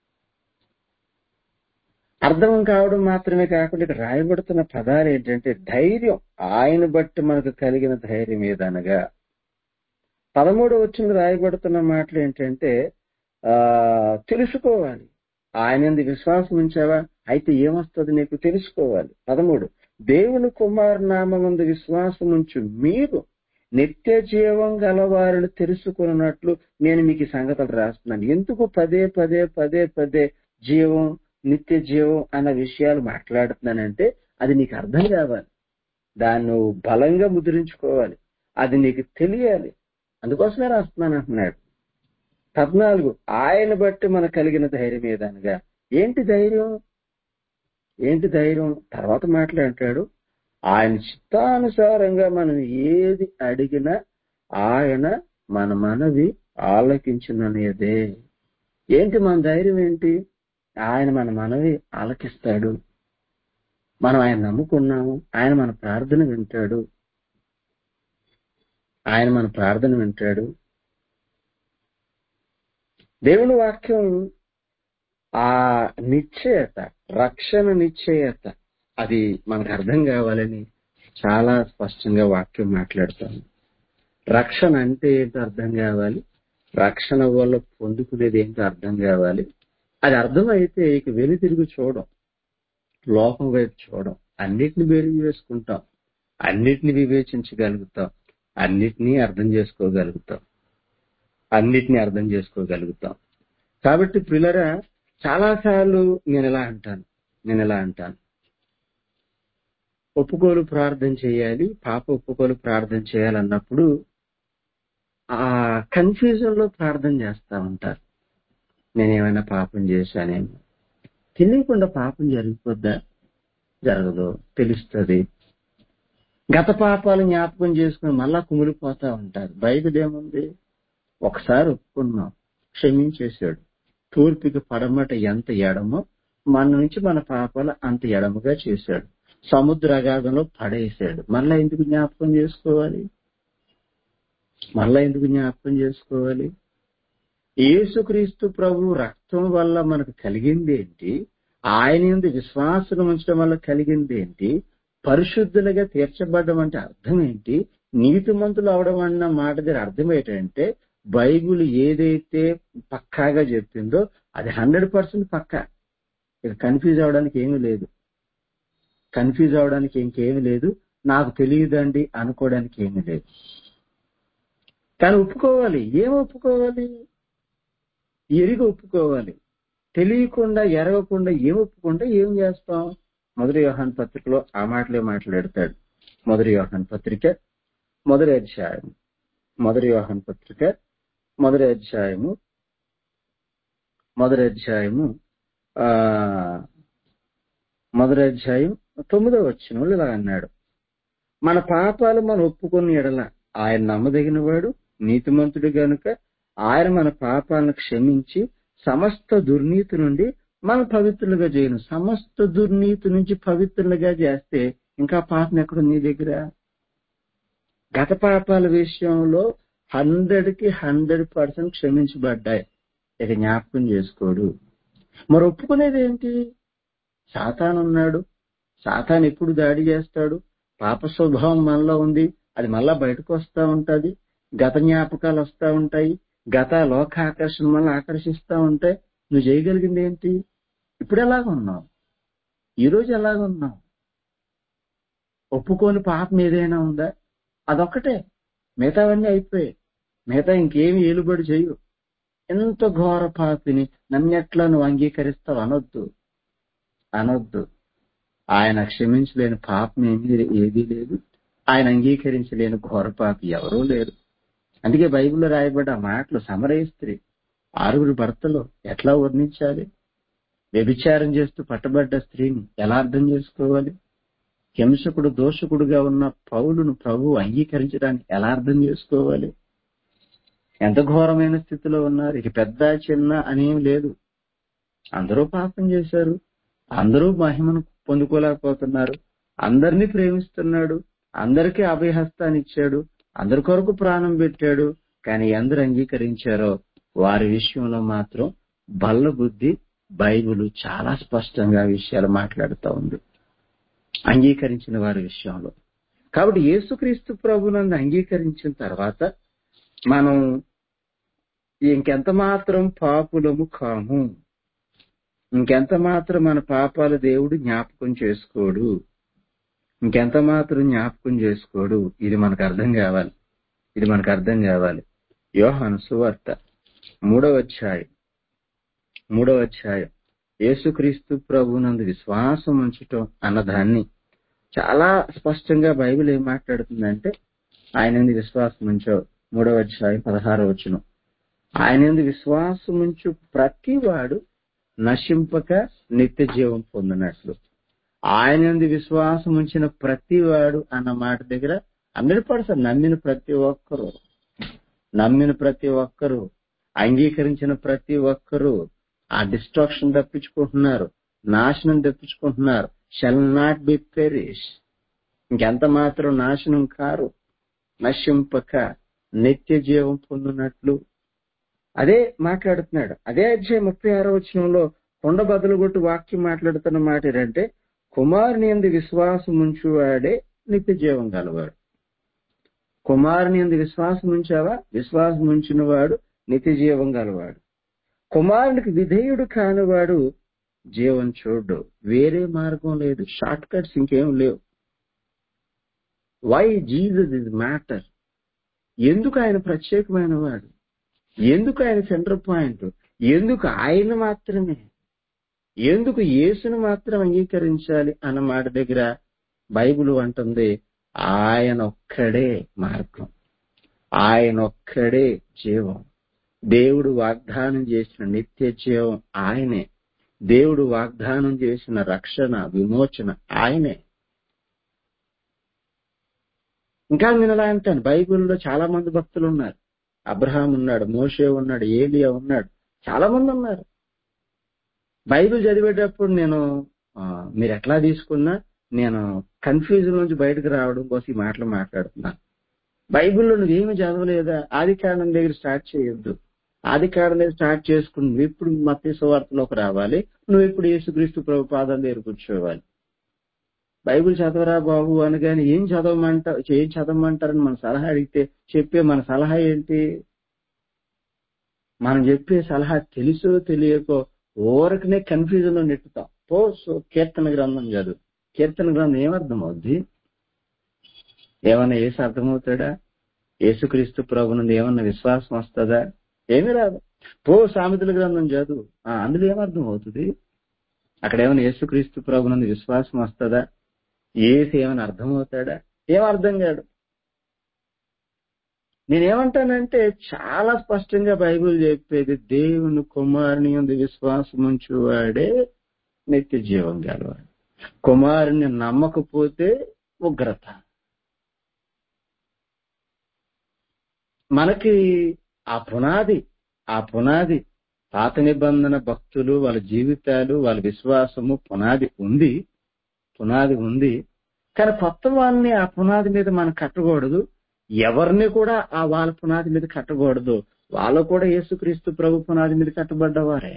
అర్థం కావడం మాత్రమే కాకుండా ఇక్కడ రాయబడుతున్న పదాలు ఏంటంటే ధైర్యం ఆయన బట్టి మనకు కలిగిన ధైర్యం ఏదనగా పదమూడు వచ్చిన రాయబడుతున్న మాటలు ఏంటంటే ఆ తెలుసుకోవాలి ఆయన ఎందు విశ్వాసం ఉంచావా అయితే ఏమొస్తుంది నీకు తెలుసుకోవాలి పదమూడు దేవుని కుమార్ నామందు విశ్వాసం ఉంచు మీరు నిత్య జీవం గలవారిని తెలుసుకున్నట్లు నేను మీకు ఈ సంగతులు రాస్తున్నాను ఎందుకు పదే పదే పదే పదే జీవం నిత్య జీవం అన్న విషయాలు మాట్లాడుతున్నానంటే అది నీకు అర్థం కావాలి దాన్ని నువ్వు బలంగా ముద్రించుకోవాలి అది నీకు తెలియాలి అందుకోసమే రాస్తున్నాను అంటున్నాడు పద్నాలుగు ఆయన బట్టి మనకు కలిగిన ధైర్యం ఏదనగా ఏంటి ధైర్యం ఏంటి ధైర్యం తర్వాత మాట్లాడతాడు ఆయన చిత్తానుసారంగా మనం ఏది అడిగినా ఆయన మన మనవి ఆలకించిననేదే ఏంటి మన ధైర్యం ఏంటి ఆయన మన మనవి ఆలకిస్తాడు మనం ఆయన నమ్ముకున్నాము ఆయన మన ప్రార్థన వింటాడు ఆయన మన ప్రార్థన వింటాడు దేవుని వాక్యం ఆ నిశ్చయత రక్షణ నిశ్చయత అది మనకు అర్థం కావాలని చాలా స్పష్టంగా వాక్యం మాట్లాడతాను రక్షణ అంటే ఏంటో అర్థం కావాలి రక్షణ వల్ల పొందుకునేది ఏంటో అర్థం కావాలి అది అర్థమైతే ఇక వెను తిరిగి చూడం లోకం వైపు చూడం అన్నిటిని బేరుగు వేసుకుంటాం అన్నిటిని వివేచించగలుగుతాం అన్నిటినీ అర్థం చేసుకోగలుగుతాం అన్నిటినీ అర్థం చేసుకోగలుగుతాం కాబట్టి పిల్లరా చాలాసార్లు నేను ఎలా అంటాను నేను ఎలా అంటాను ఒప్పుకోలు ప్రార్థన చేయాలి పాప ఒప్పుకోలు ప్రార్థన చేయాలన్నప్పుడు ఆ కన్ఫ్యూజన్ లో ప్రార్థన చేస్తా ఉంటారు నేనేమైనా పాపం చేశానేమో తెలియకుండా పాపం జరిగిపోద్దా జరగదు తెలుస్తుంది గత పాపాలు జ్ఞాపకం చేసుకుని మళ్ళా కుమిలిపోతా ఉంటారు బైబిల్ ఏముంది ఒకసారి ఒప్పుకున్నాం క్షమించేశాడు తూర్పుకి పడమట ఎంత ఎడమో మన నుంచి మన పాపాలు అంత ఎడముగా చేశాడు సముద్ర అగాధంలో పడేశాడు మళ్ళా ఎందుకు జ్ఞాపకం చేసుకోవాలి మళ్ళా ఎందుకు జ్ఞాపకం చేసుకోవాలి యేసుక్రీస్తు ప్రభు రక్తం వల్ల మనకు కలిగింది ఏంటి ఆయన ఎందు విశ్వాసం ఉంచడం వల్ల కలిగింది ఏంటి పరిశుద్ధులుగా తీర్చబడడం అంటే అర్థం ఏంటి నీతిమంతులు అవడం అన్న మాట దగ్గర అర్థం ఏంటంటే బైబుల్ ఏదైతే పక్కాగా చెప్పిందో అది హండ్రెడ్ పర్సెంట్ పక్కా ఇక కన్ఫ్యూజ్ అవడానికి ఏమీ లేదు కన్ఫ్యూజ్ అవడానికి ఇంకేమీ లేదు నాకు తెలియదండి అనుకోవడానికి ఏమీ లేదు కానీ ఒప్పుకోవాలి ఏం ఒప్పుకోవాలి ఎరిగి ఒప్పుకోవాలి తెలియకుండా ఎరగకుండా ఏం ఒప్పుకుంటే ఏం చేస్తాం మొదటి వ్యవహాన్ పత్రికలో ఆ మాటలే మాట్లాడతాడు మొదటి వ్యవహాన్ పత్రిక మొదటి అధ్యాయం మొదటి వ్యవహాన్ పత్రిక మొదటి అధ్యాయము మొదటి అధ్యాయము ఆ మొదటి అధ్యాయం తొమ్మిదో వచ్చిన ఇలా అన్నాడు మన పాపాలు మనం ఒప్పుకుని ఎడల ఆయన నమ్మదగిన వాడు నీతిమంతుడు గనుక ఆయన మన పాపాలను క్షమించి సమస్త దుర్నీతి నుండి మన పవిత్రులుగా చేయను సమస్త దుర్నీతి నుంచి పవిత్రులుగా చేస్తే ఇంకా పాపం ఎక్కడ నీ దగ్గర గత పాపాల విషయంలో హండ్రెడ్ కి హండ్రెడ్ పర్సెంట్ క్షమించబడ్డాయి ఇక జ్ఞాపకం చేసుకోడు మరి ఒప్పుకునేది ఏంటి సాతాన్ ఉన్నాడు సాతాన్ ఎప్పుడు దాడి చేస్తాడు పాప స్వభావం మనలో ఉంది అది మళ్ళా బయటకు వస్తా ఉంటది గత జ్ఞాపకాలు వస్తా ఉంటాయి గత లోక ఆకర్షణ వల్ల ఆకర్షిస్తా ఉంటాయి నువ్వు చేయగలిగింది ఏంటి ఇప్పుడు ఎలాగ ఉన్నావు ఈ రోజు ఎలాగ ఉన్నావు ఒప్పుకోని పాపం ఏదైనా ఉందా అదొక్కటే మిగతావన్నీ అయిపోయాయి మిగతా ఇంకేమి ఏలుబడి చేయు ఎంత ఘోర పాపిని నన్నెట్లా నువ్వు అంగీకరిస్తావు అనొద్దు అనొద్దు ఆయన క్షమించలేని పాపం ఏమీ ఏదీ లేదు ఆయన అంగీకరించలేని ఘోర పాపి ఎవరూ లేరు అందుకే బైబిల్లో రాయబడ్డ ఆ మాటలు సమరయ స్త్రీ ఆరుగురు భర్తలు ఎట్లా వర్ణించాలి వ్యభిచారం చేస్తూ పట్టబడ్డ స్త్రీని ఎలా అర్థం చేసుకోవాలి హింసకుడు దోషకుడుగా ఉన్న పౌలును ప్రభు అంగీకరించడానికి ఎలా అర్థం చేసుకోవాలి ఎంత ఘోరమైన స్థితిలో ఉన్నారు ఇక పెద్ద చిన్న అనేం లేదు అందరూ పాపం చేశారు అందరూ మహిమను పొందుకోలేకపోతున్నారు అందరినీ ప్రేమిస్తున్నాడు అందరికీ అభయహస్తాన్ని ఇచ్చాడు అందరి కొరకు ప్రాణం పెట్టాడు కానీ ఎందరు అంగీకరించారో వారి విషయంలో మాత్రం బల్ల బుద్ధి బైబిల్ చాలా స్పష్టంగా ఆ విషయాలు మాట్లాడుతూ ఉంది అంగీకరించిన వారి విషయంలో కాబట్టి యేసుక్రీస్తు ప్రభునందు అంగీకరించిన తర్వాత మనం ఇంకెంత మాత్రం పాపులము కాము ఇంకెంత మాత్రం మన పాపాలు దేవుడు జ్ఞాపకం చేసుకోడు ఇంకెంత మాత్రం జ్ఞాపకం చేసుకోడు ఇది మనకు అర్థం కావాలి ఇది మనకు అర్థం కావాలి యోహాను సువార్త మూడవ అధ్యాయం మూడవ అధ్యాయం యేసుక్రీస్తు ప్రభునందు విశ్వాసం ఉంచటం అన్నదాన్ని చాలా స్పష్టంగా బైబిల్ ఏం మాట్లాడుతుందంటే ఆయన ఎందు విశ్వాసం ఉంచావు మూడవ అధ్యాయం పదహారో వచ్చును ఆయన ఎందు విశ్వాసం ఉంచు ప్రతివాడు నశింపక నిత్య జీవం పొందినట్లు ఆయన ఎందు విశ్వాసం ఉంచిన ప్రతివాడు అన్న మాట దగ్గర హండ్రెడ్ పర్సెంట్ నమ్మిన ప్రతి ఒక్కరు నమ్మిన ప్రతి ఒక్కరు అంగీకరించిన ప్రతి ఒక్కరు ఆ డిస్ట్రాక్షన్ తప్పించుకుంటున్నారు నాశనం తప్పించుకుంటున్నారు షెల్ నాట్ బి పెరిష్ ఇంకెంత మాత్రం నాశనం కారు నశింపక నిత్య జీవం పొందినట్లు అదే మాట్లాడుతున్నాడు అదే అధ్యాయం ముప్పై ఆరో వచనంలో కొండ బదులు కొట్టి వాక్యం మాట్లాడుతున్న మాట ఏంటంటే కుమారుని ఎందు విశ్వాసం ఉంచువాడే నిత్య జీవం గలవాడు కుమారుని ఎందు విశ్వాసం ఉంచావా విశ్వాసం ఉంచిన వాడు నిత్య జీవం గలవాడు కుమారునికి విధేయుడు కానివాడు జీవం చూడు వేరే మార్గం లేదు షార్ట్ కట్స్ ఇంకేం లేవు వై జీసస్ ఇస్ మ్యాటర్ ఎందుకు ఆయన ప్రత్యేకమైన వాడు ఎందుకు ఆయన సెంటర్ పాయింట్ ఎందుకు ఆయన మాత్రమే ఎందుకు యేసును మాత్రం అంగీకరించాలి అన్న మాట దగ్గర బైబిల్ అంటుంది ఆయన ఒక్కడే మార్గం ఆయన ఒక్కడే జీవం దేవుడు వాగ్దానం చేసిన నిత్య జీవం ఆయనే దేవుడు వాగ్దానం చేసిన రక్షణ విమోచన ఆయనే ఇంకా నేను అలా అంటాను బైబిల్లో చాలా మంది భక్తులు ఉన్నారు అబ్రహాం ఉన్నాడు మోషే ఉన్నాడు ఏలియా ఉన్నాడు చాలా మంది ఉన్నారు బైబిల్ చదివేటప్పుడు నేను ఆ, మీరు ఎట్లా తీసుకున్నా నేను కన్ఫ్యూజన్ నుంచి బయటకు రావడం కోసం ఈ మాటలు మాట్లాడుతున్నాను బైబిల్లో నువ్వేమి చదవలేదా ఆది కారణం దగ్గర స్టార్ట్ చేయొద్దు ఆది కారణం దగ్గర స్టార్ట్ చేసుకుని నువ్వు ఇప్పుడు మత్స్య సువార్తలోకి రావాలి నువ్వు ఇప్పుడు యేసుక్రీస్తు ప్రభు పాదం దగ్గర కూర్చోవాలి బైబిల్ చదవరా బాబు అనగానే ఏం చదవమంట ఏం చదవమంటారని మన సలహా అడిగితే చెప్పే మన సలహా ఏంటి మనం చెప్పే సలహా తెలుసో తెలియకో ఊరకనే కన్ఫ్యూజన్ లో నెట్టుతాం పో సో కీర్తన గ్రంథం చదువు కీర్తన గ్రంథం ఏమర్థం అవుద్ది ఏమన్నా ఏసు అర్థమవుతాడా యేసుక్రీస్తు ప్రభు నుండి ఏమన్నా విశ్వాసం వస్తుందా ఏమీ రాదు పో సామెతల గ్రంథం చదువు ఆ, అందులో ఏమర్థం అవుతుంది అక్కడ ఏమైనా యేసుక్రీస్తు ప్రభు నుండి విశ్వాసం వస్తుందా ఏసు ఏమైనా అర్థమవుతాడా ఏం అర్థం కాడు నేనేమంటానంటే చాలా స్పష్టంగా బైబిల్ చెప్పేది దేవుని కుమారుని ఉంది విశ్వాసం ఉంచువాడే నిత్య జీవం గలవాడు కుమారుని నమ్మకపోతే ఉగ్రత మనకి ఆ పునాది ఆ పునాది పాత నిబంధన భక్తులు వాళ్ళ జీవితాలు వాళ్ళ విశ్వాసము పునాది ఉంది పునాది ఉంది కానీ కొత్త వాళ్ళని ఆ పునాది మీద మనం కట్టకూడదు ఎవరిని కూడా ఆ వాళ్ళ పునాది మీద కట్టకూడదు వాళ్ళు కూడా యేసుక్రీస్తు ప్రభు పునాది మీద కట్టబడ్డవారే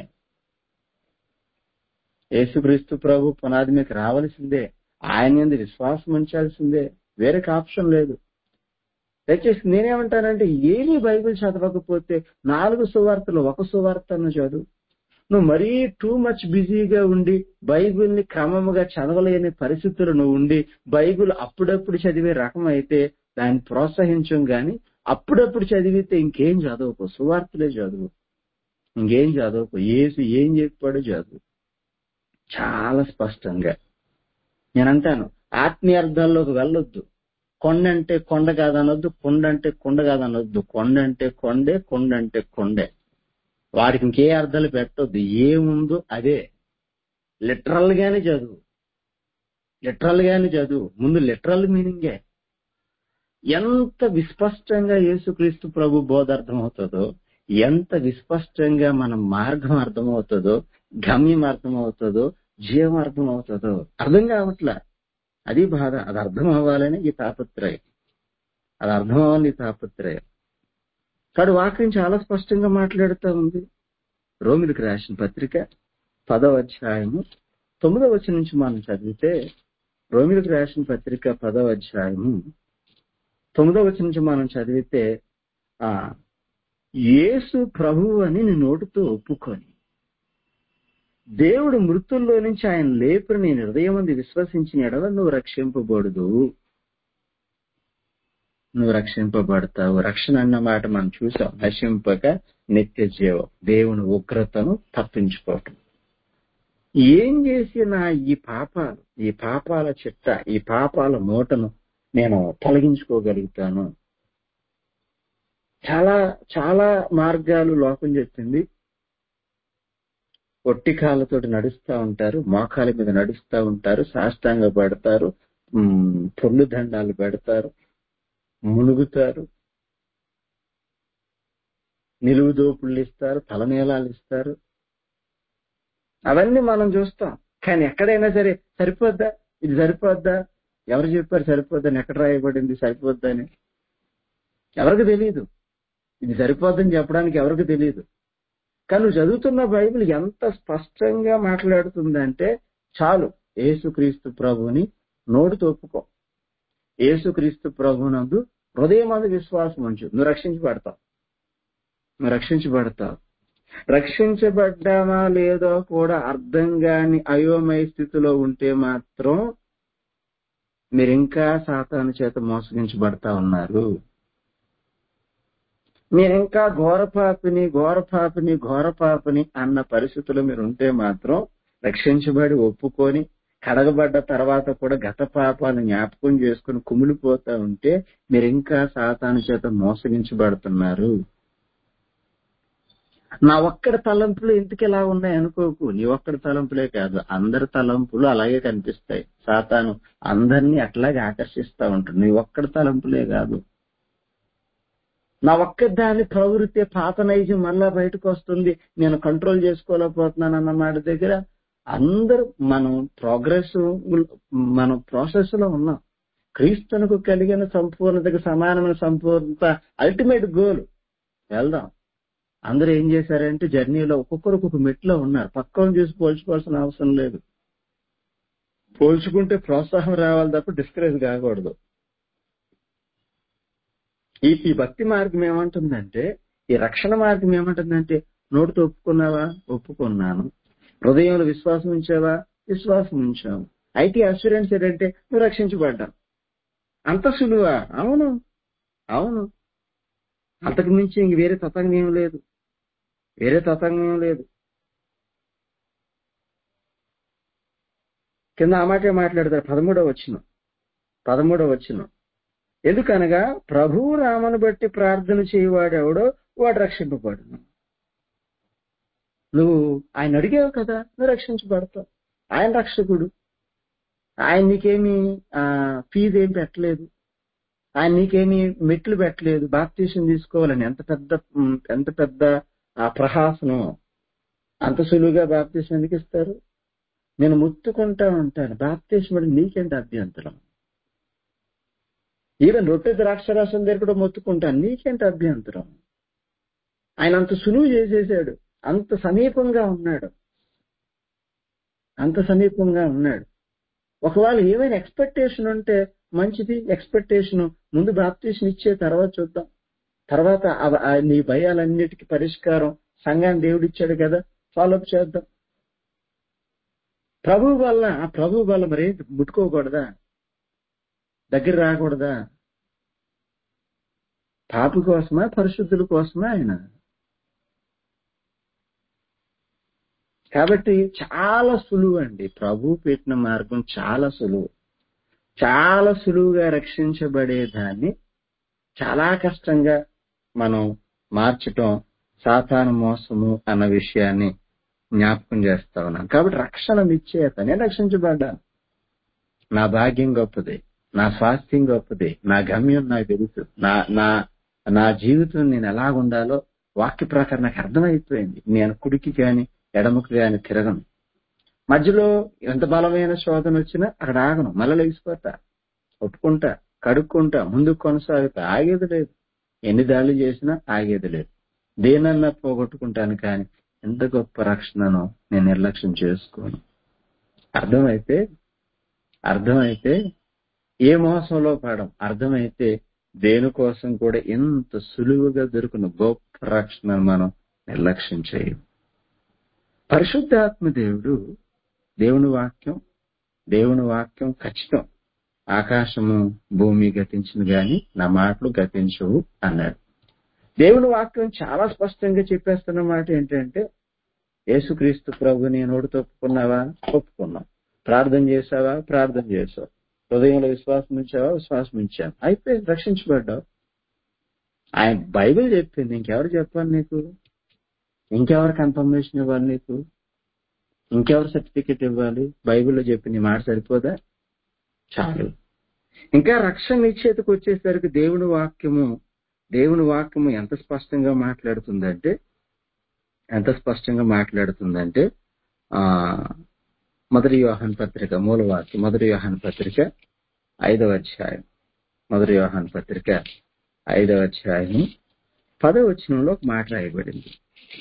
యేసుక్రీస్తు ప్రభు పునాది మీదకి రావాల్సిందే ఆయన మీద విశ్వాసం ఉంచాల్సిందే వేరే ఆప్షన్ లేదు దయచేసి నేనేమంటానంటే ఏమీ బైబిల్ చదవకపోతే నాలుగు సువార్తలు ఒక సువార్తను చదువు నువ్వు మరీ టూ మచ్ బిజీగా ఉండి బైబిల్ ని క్రమముగా చదవలేని పరిస్థితులు నువ్వు ఉండి బైబిల్ అప్పుడప్పుడు చదివే రకం అయితే దాన్ని ప్రోత్సహించం గాని అప్పుడప్పుడు చదివితే ఇంకేం చదవకు సువార్తలే చదువు ఇంకేం చదవకు ఏసు ఏం చెప్పాడో చదువు చాలా స్పష్టంగా నేనంటాను ఆత్మీయ అర్థాల్లోకి వెళ్ళొద్దు కొండ అంటే కొండ కాదనొద్దు కొండ అంటే కొండ కాదనొద్దు కొండ అంటే కొండే కొండ అంటే కొండే వాడికి ఇంకే అర్థాలు పెట్టొద్దు ఏముందో అదే లిటరల్ గానే చదువు లిటరల్ గానే చదువు ముందు లిటరల్ మీనింగే ఎంత విస్పష్టంగా యేసుక్రీస్తు ప్రభు బోధ అర్థమవుతుందో ఎంత విస్పష్టంగా మన మార్గం అర్థమవుతుందో గమ్యం అర్థమవుతుందో జీవం అర్థమవుతుందో అర్థం కావట్లా అది బాధ అది అర్థం అవ్వాలని ఈ తాపత్రయం అది అర్థం అవ్వాలని ఈ తాపత్రయం కాడు వాక్యం చాలా స్పష్టంగా మాట్లాడుతూ ఉంది రోమిలకు రాసిన పత్రిక పదవ అధ్యాయము తొమ్మిదవ వచ్చి నుంచి మనం చదివితే రోమిలకు రాసిన పత్రిక పదవ అధ్యాయము తొమ్మిదవ వచ్చి నుంచి మనం చదివితే ఆ యేసు ప్రభువు అని నీ నోటితో ఒప్పుకొని దేవుడు మృతుల్లో నుంచి ఆయన లేపుని నేను హృదయం మంది విశ్వసించిన ఎడల నువ్వు రక్షింపబడదు నువ్వు రక్షింపబడతావు రక్షణ అన్న మాట మనం చూసాం నశింపక నిత్య జీవం దేవుని ఉగ్రతను తప్పించుకోవటం ఏం చేసిన ఈ పాపాలు ఈ పాపాల చిట్ట ఈ పాపాల మూటను నేను తొలగించుకోగలుగుతాను చాలా చాలా మార్గాలు లోకం చెప్పింది ఒట్టి కాళ్ళతోటి నడుస్తూ ఉంటారు మోకాల మీద నడుస్తూ ఉంటారు సాష్టాంగ పడతారు ఉమ్, పొల్లు దండాలు పెడతారు మునుగుతారు నిలువు దోపుళ్ళు ఇస్తారు తలనీలాలు ఇస్తారు అవన్నీ మనం చూస్తాం కానీ ఎక్కడైనా సరే సరిపోద్దా ఇది సరిపోద్దా ఎవరు చెప్పారు సరిపోద్దని ఎక్కడ రాయబడింది సరిపోద్దని ఎవరికి తెలియదు ఇది సరిపోద్దని చెప్పడానికి ఎవరికి తెలియదు కానీ నువ్వు చదువుతున్న బైబిల్ ఎంత స్పష్టంగా మాట్లాడుతుందంటే చాలు యేసుక్రీస్తు ప్రభుని నోటితో ఒప్పుకో యేసుక్రీస్తు ప్రభునందు హృదయమందు విశ్వాసం ఉంచు నువ్వు రక్షించబడతావు నువ్వు రక్షించబడతావు రక్షించబడ్డామా లేదో కూడా అర్థం కాని అయోమయ స్థితిలో ఉంటే మాత్రం మీరు ఇంకా సాతాను చేత మోసగించబడతా ఉన్నారు మీరు ఇంకా ఘోరపాపిని ఘోరపాపిని ఘోరపాపిని అన్న పరిస్థితుల్లో మీరు ఉంటే మాత్రం రక్షించబడి ఒప్పుకొని కడగబడ్డ తర్వాత కూడా గత పాపాలను జ్ఞాపకం చేసుకుని కుమిలిపోతా ఉంటే మీరు ఇంకా సాతాను చేత మోసగించబడుతున్నారు నా ఒక్కడి తలంపులు ఎందుకు ఇలా ఉన్నాయి అనుకోకు నీ ఒక్కడి తలంపులే కాదు అందరి తలంపులు అలాగే కనిపిస్తాయి సాతాను అందరినీ అట్లాగే ఆకర్షిస్తా ఉంటాడు నీ ఒక్కడి తలంపులే కాదు నా ఒక్క దాని ప్రవృత్తి పాత నైజం మళ్ళా బయటకు వస్తుంది నేను కంట్రోల్ చేసుకోలేకపోతున్నాను అన్న మాట దగ్గర అందరూ మనం ప్రోగ్రెస్ మనం ప్రాసెస్ లో ఉన్నాం క్రీస్తునకు కలిగిన సంపూర్ణతకు సమానమైన సంపూర్ణత అల్టిమేట్ గోల్ వెళ్దాం అందరూ ఏం చేశారంటే జర్నీలో ఒక్కొక్కరు ఒక్కొక్క మెట్లో ఉన్నారు పక్కన చూసి పోల్చుకోవాల్సిన అవసరం లేదు పోల్చుకుంటే ప్రోత్సాహం రావాలి తప్ప డిస్కరేజ్ కాకూడదు ఈ ఈ భక్తి మార్గం ఏమంటుందంటే ఈ రక్షణ మార్గం ఏమంటుందంటే నోటితో ఒప్పుకున్నావా ఒప్పుకున్నాను హృదయంలో విశ్వాసం ఉంచావా విశ్వాసం ఉంచావు అయితే అస్యూరెన్స్ ఏంటంటే నువ్వు రక్షించబడ్డావు అంత సులువా అవును అవును అంతకు మించి ఇంక వేరే తతంగం ఏం లేదు వేరే తతంగం ఏం లేదు కింద ఆ మాటే మాట్లాడతారు పదమూడవ వచ్చిన పదమూడవ వచ్చిన ఎందుకనగా ప్రభువు రామను బట్టి ప్రార్థన చేయవాడెవడో వాడు రక్షింపబడును నువ్వు ఆయన అడిగావు కదా నువ్వు రక్షించబడతావు ఆయన రక్షకుడు ఆయన నీకేమి ఫీజు ఏం పెట్టలేదు ఆయన నీకేమి మెట్లు పెట్టలేదు బాప్తీసం తీసుకోవాలని ఎంత పెద్ద ఉమ్, ఎంత పెద్ద ఆ ప్రహాసనం అంత సులువుగా బాప్తీసం ఎందుకు ఇస్తారు నేను ముత్తుకుంటా ఉంటాను బాప్తీసం అంటే నీకేంటి అభ్యంతరం ఈవెన్ రొట్టె ద్రాక్షరాసం దగ్గర కూడా మొత్తుకుంటాను నీకేంటి అభ్యంతరం ఆయన అంత సులువు చేసేసాడు అంత సమీపంగా ఉన్నాడు అంత సమీపంగా ఉన్నాడు ఒకవేళ ఏమైనా ఎక్స్పెక్టేషన్ ఉంటే మంచిది ఎక్స్పెక్టేషన్ ముందు బాప్తీషన్ ఇచ్చే తర్వాత చూద్దాం తర్వాత అవ- ఆ నీ భయాలన్నిటికీ పరిష్కారం సంఘాన్ని దేవుడు ఇచ్చాడు కదా ఫాలోఅప్ చేద్దాం ప్రభు వల్ల ఆ ప్రభు వల్ల మరి ముట్టుకోకూడదా దగ్గర రాకూడదా పాపి కోసమా పరిశుద్ధుల కోసమా ఆయన కాబట్టి చాలా సులువు అండి ప్రభు పెట్టిన మార్గం చాలా సులువు చాలా సులువుగా రక్షించబడే దాన్ని చాలా కష్టంగా మనం మార్చటం సాతాను మోసము అన్న విషయాన్ని జ్ఞాపకం చేస్తా ఉన్నాం కాబట్టి రక్షణ నిశ్చేత నేను రక్షించబడ్డాను నా భాగ్యం గొప్పది నా స్వాస్థ్యం గొప్పది నా గమ్యం నాకు తెలుసు నా నా నా జీవితం నేను ఎలా ఉండాలో వాక్య ప్రకారం నాకు అర్థమైపోయింది నేను కుడికి గాని ఎడమకు గాని తిరగను మధ్యలో ఎంత బలమైన శోధన వచ్చినా అక్కడ ఆగను మళ్ళీ లేచిపోతా ఒప్పుకుంటా కడుక్కుంటా ముందుకు కొనసాగుతా ఆగేది లేదు ఎన్ని దాడులు చేసినా ఆగేది లేదు దేనన్నా పోగొట్టుకుంటాను కానీ ఎంత గొప్ప రక్షణను నేను నిర్లక్ష్యం చేసుకోను అర్థమైతే అర్థమైతే ఏ మోసంలో పడం అర్థమైతే దేనికోసం కూడా ఎంత సులువుగా దొరికిన గొప్ప రక్షణను మనం నిర్లక్ష్యం చేయం పరిశుద్ధాత్మ దేవుడు దేవుని వాక్యం దేవుని వాక్యం ఖచ్చితం ఆకాశము భూమి గతించింది గాని నా మాటలు గతించవు అన్నాడు దేవుని వాక్యం చాలా స్పష్టంగా చెప్పేస్తున్న మాట ఏంటంటే యేసుక్రీస్తు ప్రభు నేను నోటితో ఒప్పుకున్నావా ఒప్పుకున్నాం ప్రార్థన చేసావా ప్రార్థన చేసావు హృదయంలో విశ్వాసం ఉంచావా విశ్వాసం ఉంచాను అయిపోయి రక్షించబడ్డావు ఆయన బైబిల్ చెప్పింది ఇంకెవరు చెప్పాలి నీకు ఇంకెవరు కన్ఫర్మేషన్ ఇవ్వాలి నీకు ఇంకెవరు సర్టిఫికెట్ ఇవ్వాలి బైబిల్లో చెప్పి నీ మాట సరిపోదా చాలు ఇంకా రక్షణ నిశ్చేతకు వచ్చేసరికి దేవుని వాక్యము దేవుని వాక్యము ఎంత స్పష్టంగా మాట్లాడుతుందంటే ఎంత స్పష్టంగా మాట్లాడుతుందంటే ఆ మొదటి యోహాన్ పత్రిక మూలవాక్యం మొదటి యోహాన్ పత్రిక ఐదవ అధ్యాయం మొదటి యోహాన్ పత్రిక ఐదవ అధ్యాయం పదవ వచనంలో ఒక మాట రాయబడింది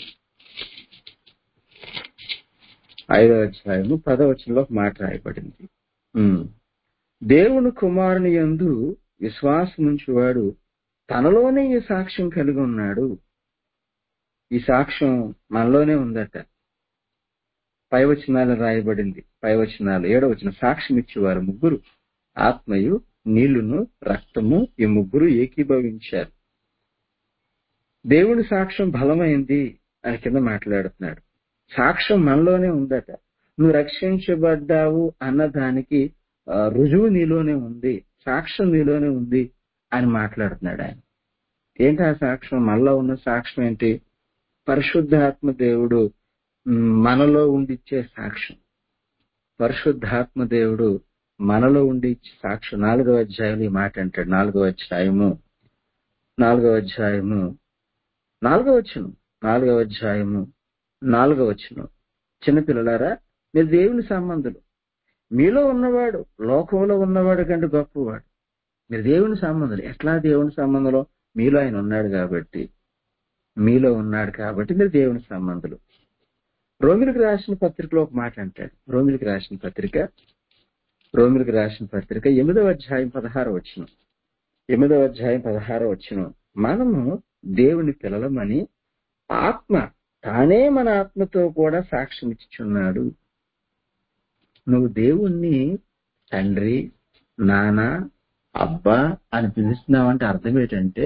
ఐదవ అధ్యాయము పదవ వచనంలో ఒక మాట రాయబడింది ఉమ్. దేవుని కుమారుని యందు విశ్వాసం ఉంచువాడు తనలోనే ఈ సాక్ష్యం కలిగి ఉన్నాడు ఈ సాక్ష్యం మనలోనే ఉందట పై వచనాలు రాయబడింది పై వచనాలు ఏడవ వచనం సాక్ష్యం ఇచ్చేవారు ముగ్గురు ఆత్మయు నీళ్లును రక్తము ఈ ముగ్గురు ఏకీభవించారు దేవుని సాక్ష్యం బలమైంది అని కింద మాట్లాడుతున్నాడు సాక్ష్యం మనలోనే ఉందట నువ్వు రక్షించబడ్డావు అన్న దానికి ఆ, రుజువు నీలోనే ఉంది సాక్ష్యం నీలోనే ఉంది అని మాట్లాడుతున్నాడు ఆయన ఏంటి ఆ సాక్ష్యం మనలో ఉన్న సాక్ష్యం ఏంటి పరిశుద్ధాత్మ దేవుడు మ్, మనలో ఉండిచ్చే సాక్ష్యం పరిశుద్ధాత్మ దేవుడు మనలో ఉండి ఇచ్చే సాక్ష్యం నాలుగవ అధ్యాయం ఈ మాట అంటాడు నాలుగవ అధ్యాయము నాలుగవ అధ్యాయము నాలుగవ వచనం నాలుగవ అధ్యాయము నాలుగవ వచనం చిన్నపిల్లలారా మీరు దేవుని సంబంధులు మీలో ఉన్నవాడు లోకంలో ఉన్నవాడు కంటే గొప్పవాడు మీరు దేవుని సంబంధులు ఎట్లా దేవుని సంబంధంలో మీలో ఆయన ఉన్నాడు కాబట్టి మీలో ఉన్నాడు కాబట్టి మీరు దేవుని సంబంధులు రోమిలకు రాసిన పత్రికలో ఒక మాట అంటాడు రోమిలకు రాసిన పత్రిక రోమిలకు రాసిన పత్రిక ఎనిమిదవ అధ్యాయం పదహారు వచ్చిన ఎనిమిదవ అధ్యాయం పదహారు వచ్చిన మనము దేవుని పిల్లలమని ఆత్మ తానే మన ఆత్మతో కూడా సాక్ష్యం ఇచ్చుచున్నాడు నువ్వు దేవుణ్ణి తండ్రి నాన్న అబ్బా అని పిలుస్తున్నావంటే అర్థం ఏంటంటే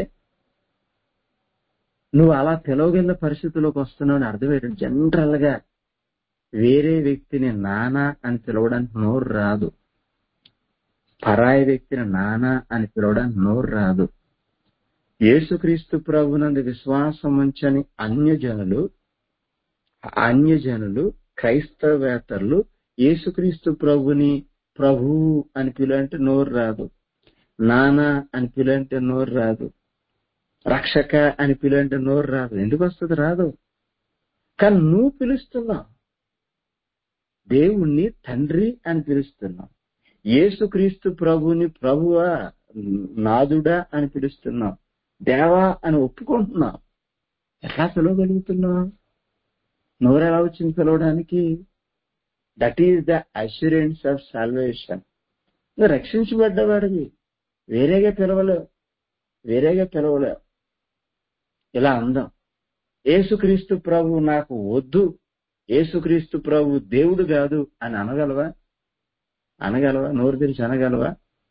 నువ్వు అలా పిలవగలిగిన పరిస్థితుల్లోకి వస్తున్నావు అని అర్థం ఏంటంటే జనరల్ గా వేరే వ్యక్తిని నాన్న అని పిలవడానికి నోరు రాదు పరాయి వ్యక్తిని నాన్న అని పిలవడానికి నోరు రాదు యేసుక్రీస్తు ప్రభునందు విశ్వాసం ఉంచని అన్యజనులు అన్యజనులు క్రైస్తవేతరులు యేసుక్రీస్తు ప్రభుని ప్రభు అని పిలంటే నోరు రాదు నానా అని పిలంటే నోరు రాదు రక్షక అని పిలంటే నోరు రాదు ఎందుకు వస్తుంది రాదు కానీ నువ్వు పిలుస్తున్నావు దేవుణ్ణి తండ్రి అని పిలుస్తున్నావు యేసుక్రీస్తు ప్రభుని ప్రభువా నాదుడా అని పిలుస్తున్నావు దేవా అని ఒప్పుకుంటున్నావు ఎట్లా పిలవగలుగుతున్నావు నోరు ఎలా వచ్చింది పిలవడానికి that is the assurance of salvation నువ్వు రక్షించబడ్డవాడివి వేరేగా పిలవలేవు వేరేగా పిలవలేవు ఇలా అందాం ఏసుక్రీస్తు ప్రభు నాకు వద్దు ఏసుక్రీస్తు ప్రభు దేవుడు కాదు అని అనగలవా అనగలవా నోరు తెరిచి అనగలవా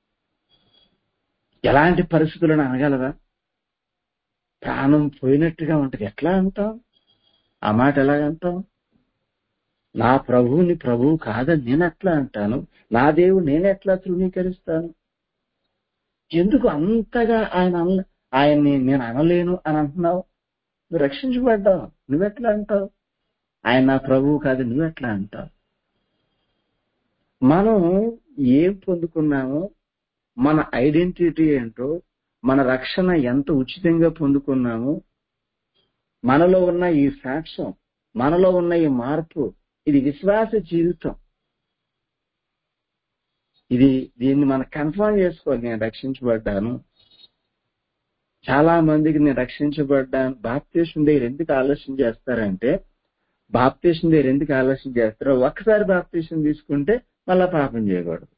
ఎలాంటి పరిస్థితులను అనగలవా ప్రాణం పోయినట్టుగా ఉంటది ఎట్లా అంటాం ఆ మాట ఎలాగంటాం నా ప్రభువుని ప్రభువు కాదని నేను ఎట్లా అంటాను నా దేవుడు నేను ఎట్లా ధృవీకరిస్తాను ఎందుకు అంతగా ఆయన అన ఆయన్ని నేను అనలేను అని అంటున్నావు నువ్వు రక్షించబడ్డావు నువ్వెట్లా అంటావు ఆయన నా ప్రభువు కాదు నువ్వెట్లా అంటావు మనం ఏం పొందుకున్నామో మన ఐడెంటిటీ ఏంటో మన రక్షణ ఎంత ఉచితంగా పొందుకున్నామో మనలో ఉన్న ఈ సాక్ష్యం మనలో ఉన్న ఈ మార్పు ఇది విశ్వాస జీవితం ఇది దీన్ని మనం కన్ఫర్మ్ చేసుకోవాలి నేను రక్షించబడ్డాను చాలా మందికి నేను రక్షించబడ్డాను బాప్తీసం దగ్గర ఎందుకు ఆలోచన చేస్తారంటే బాప్తీసం దగ్గర ఎందుకు ఆలోచన చేస్తారో ఒక్కసారి బాప్తీసం తీసుకుంటే మళ్ళా పాపం చేయకూడదు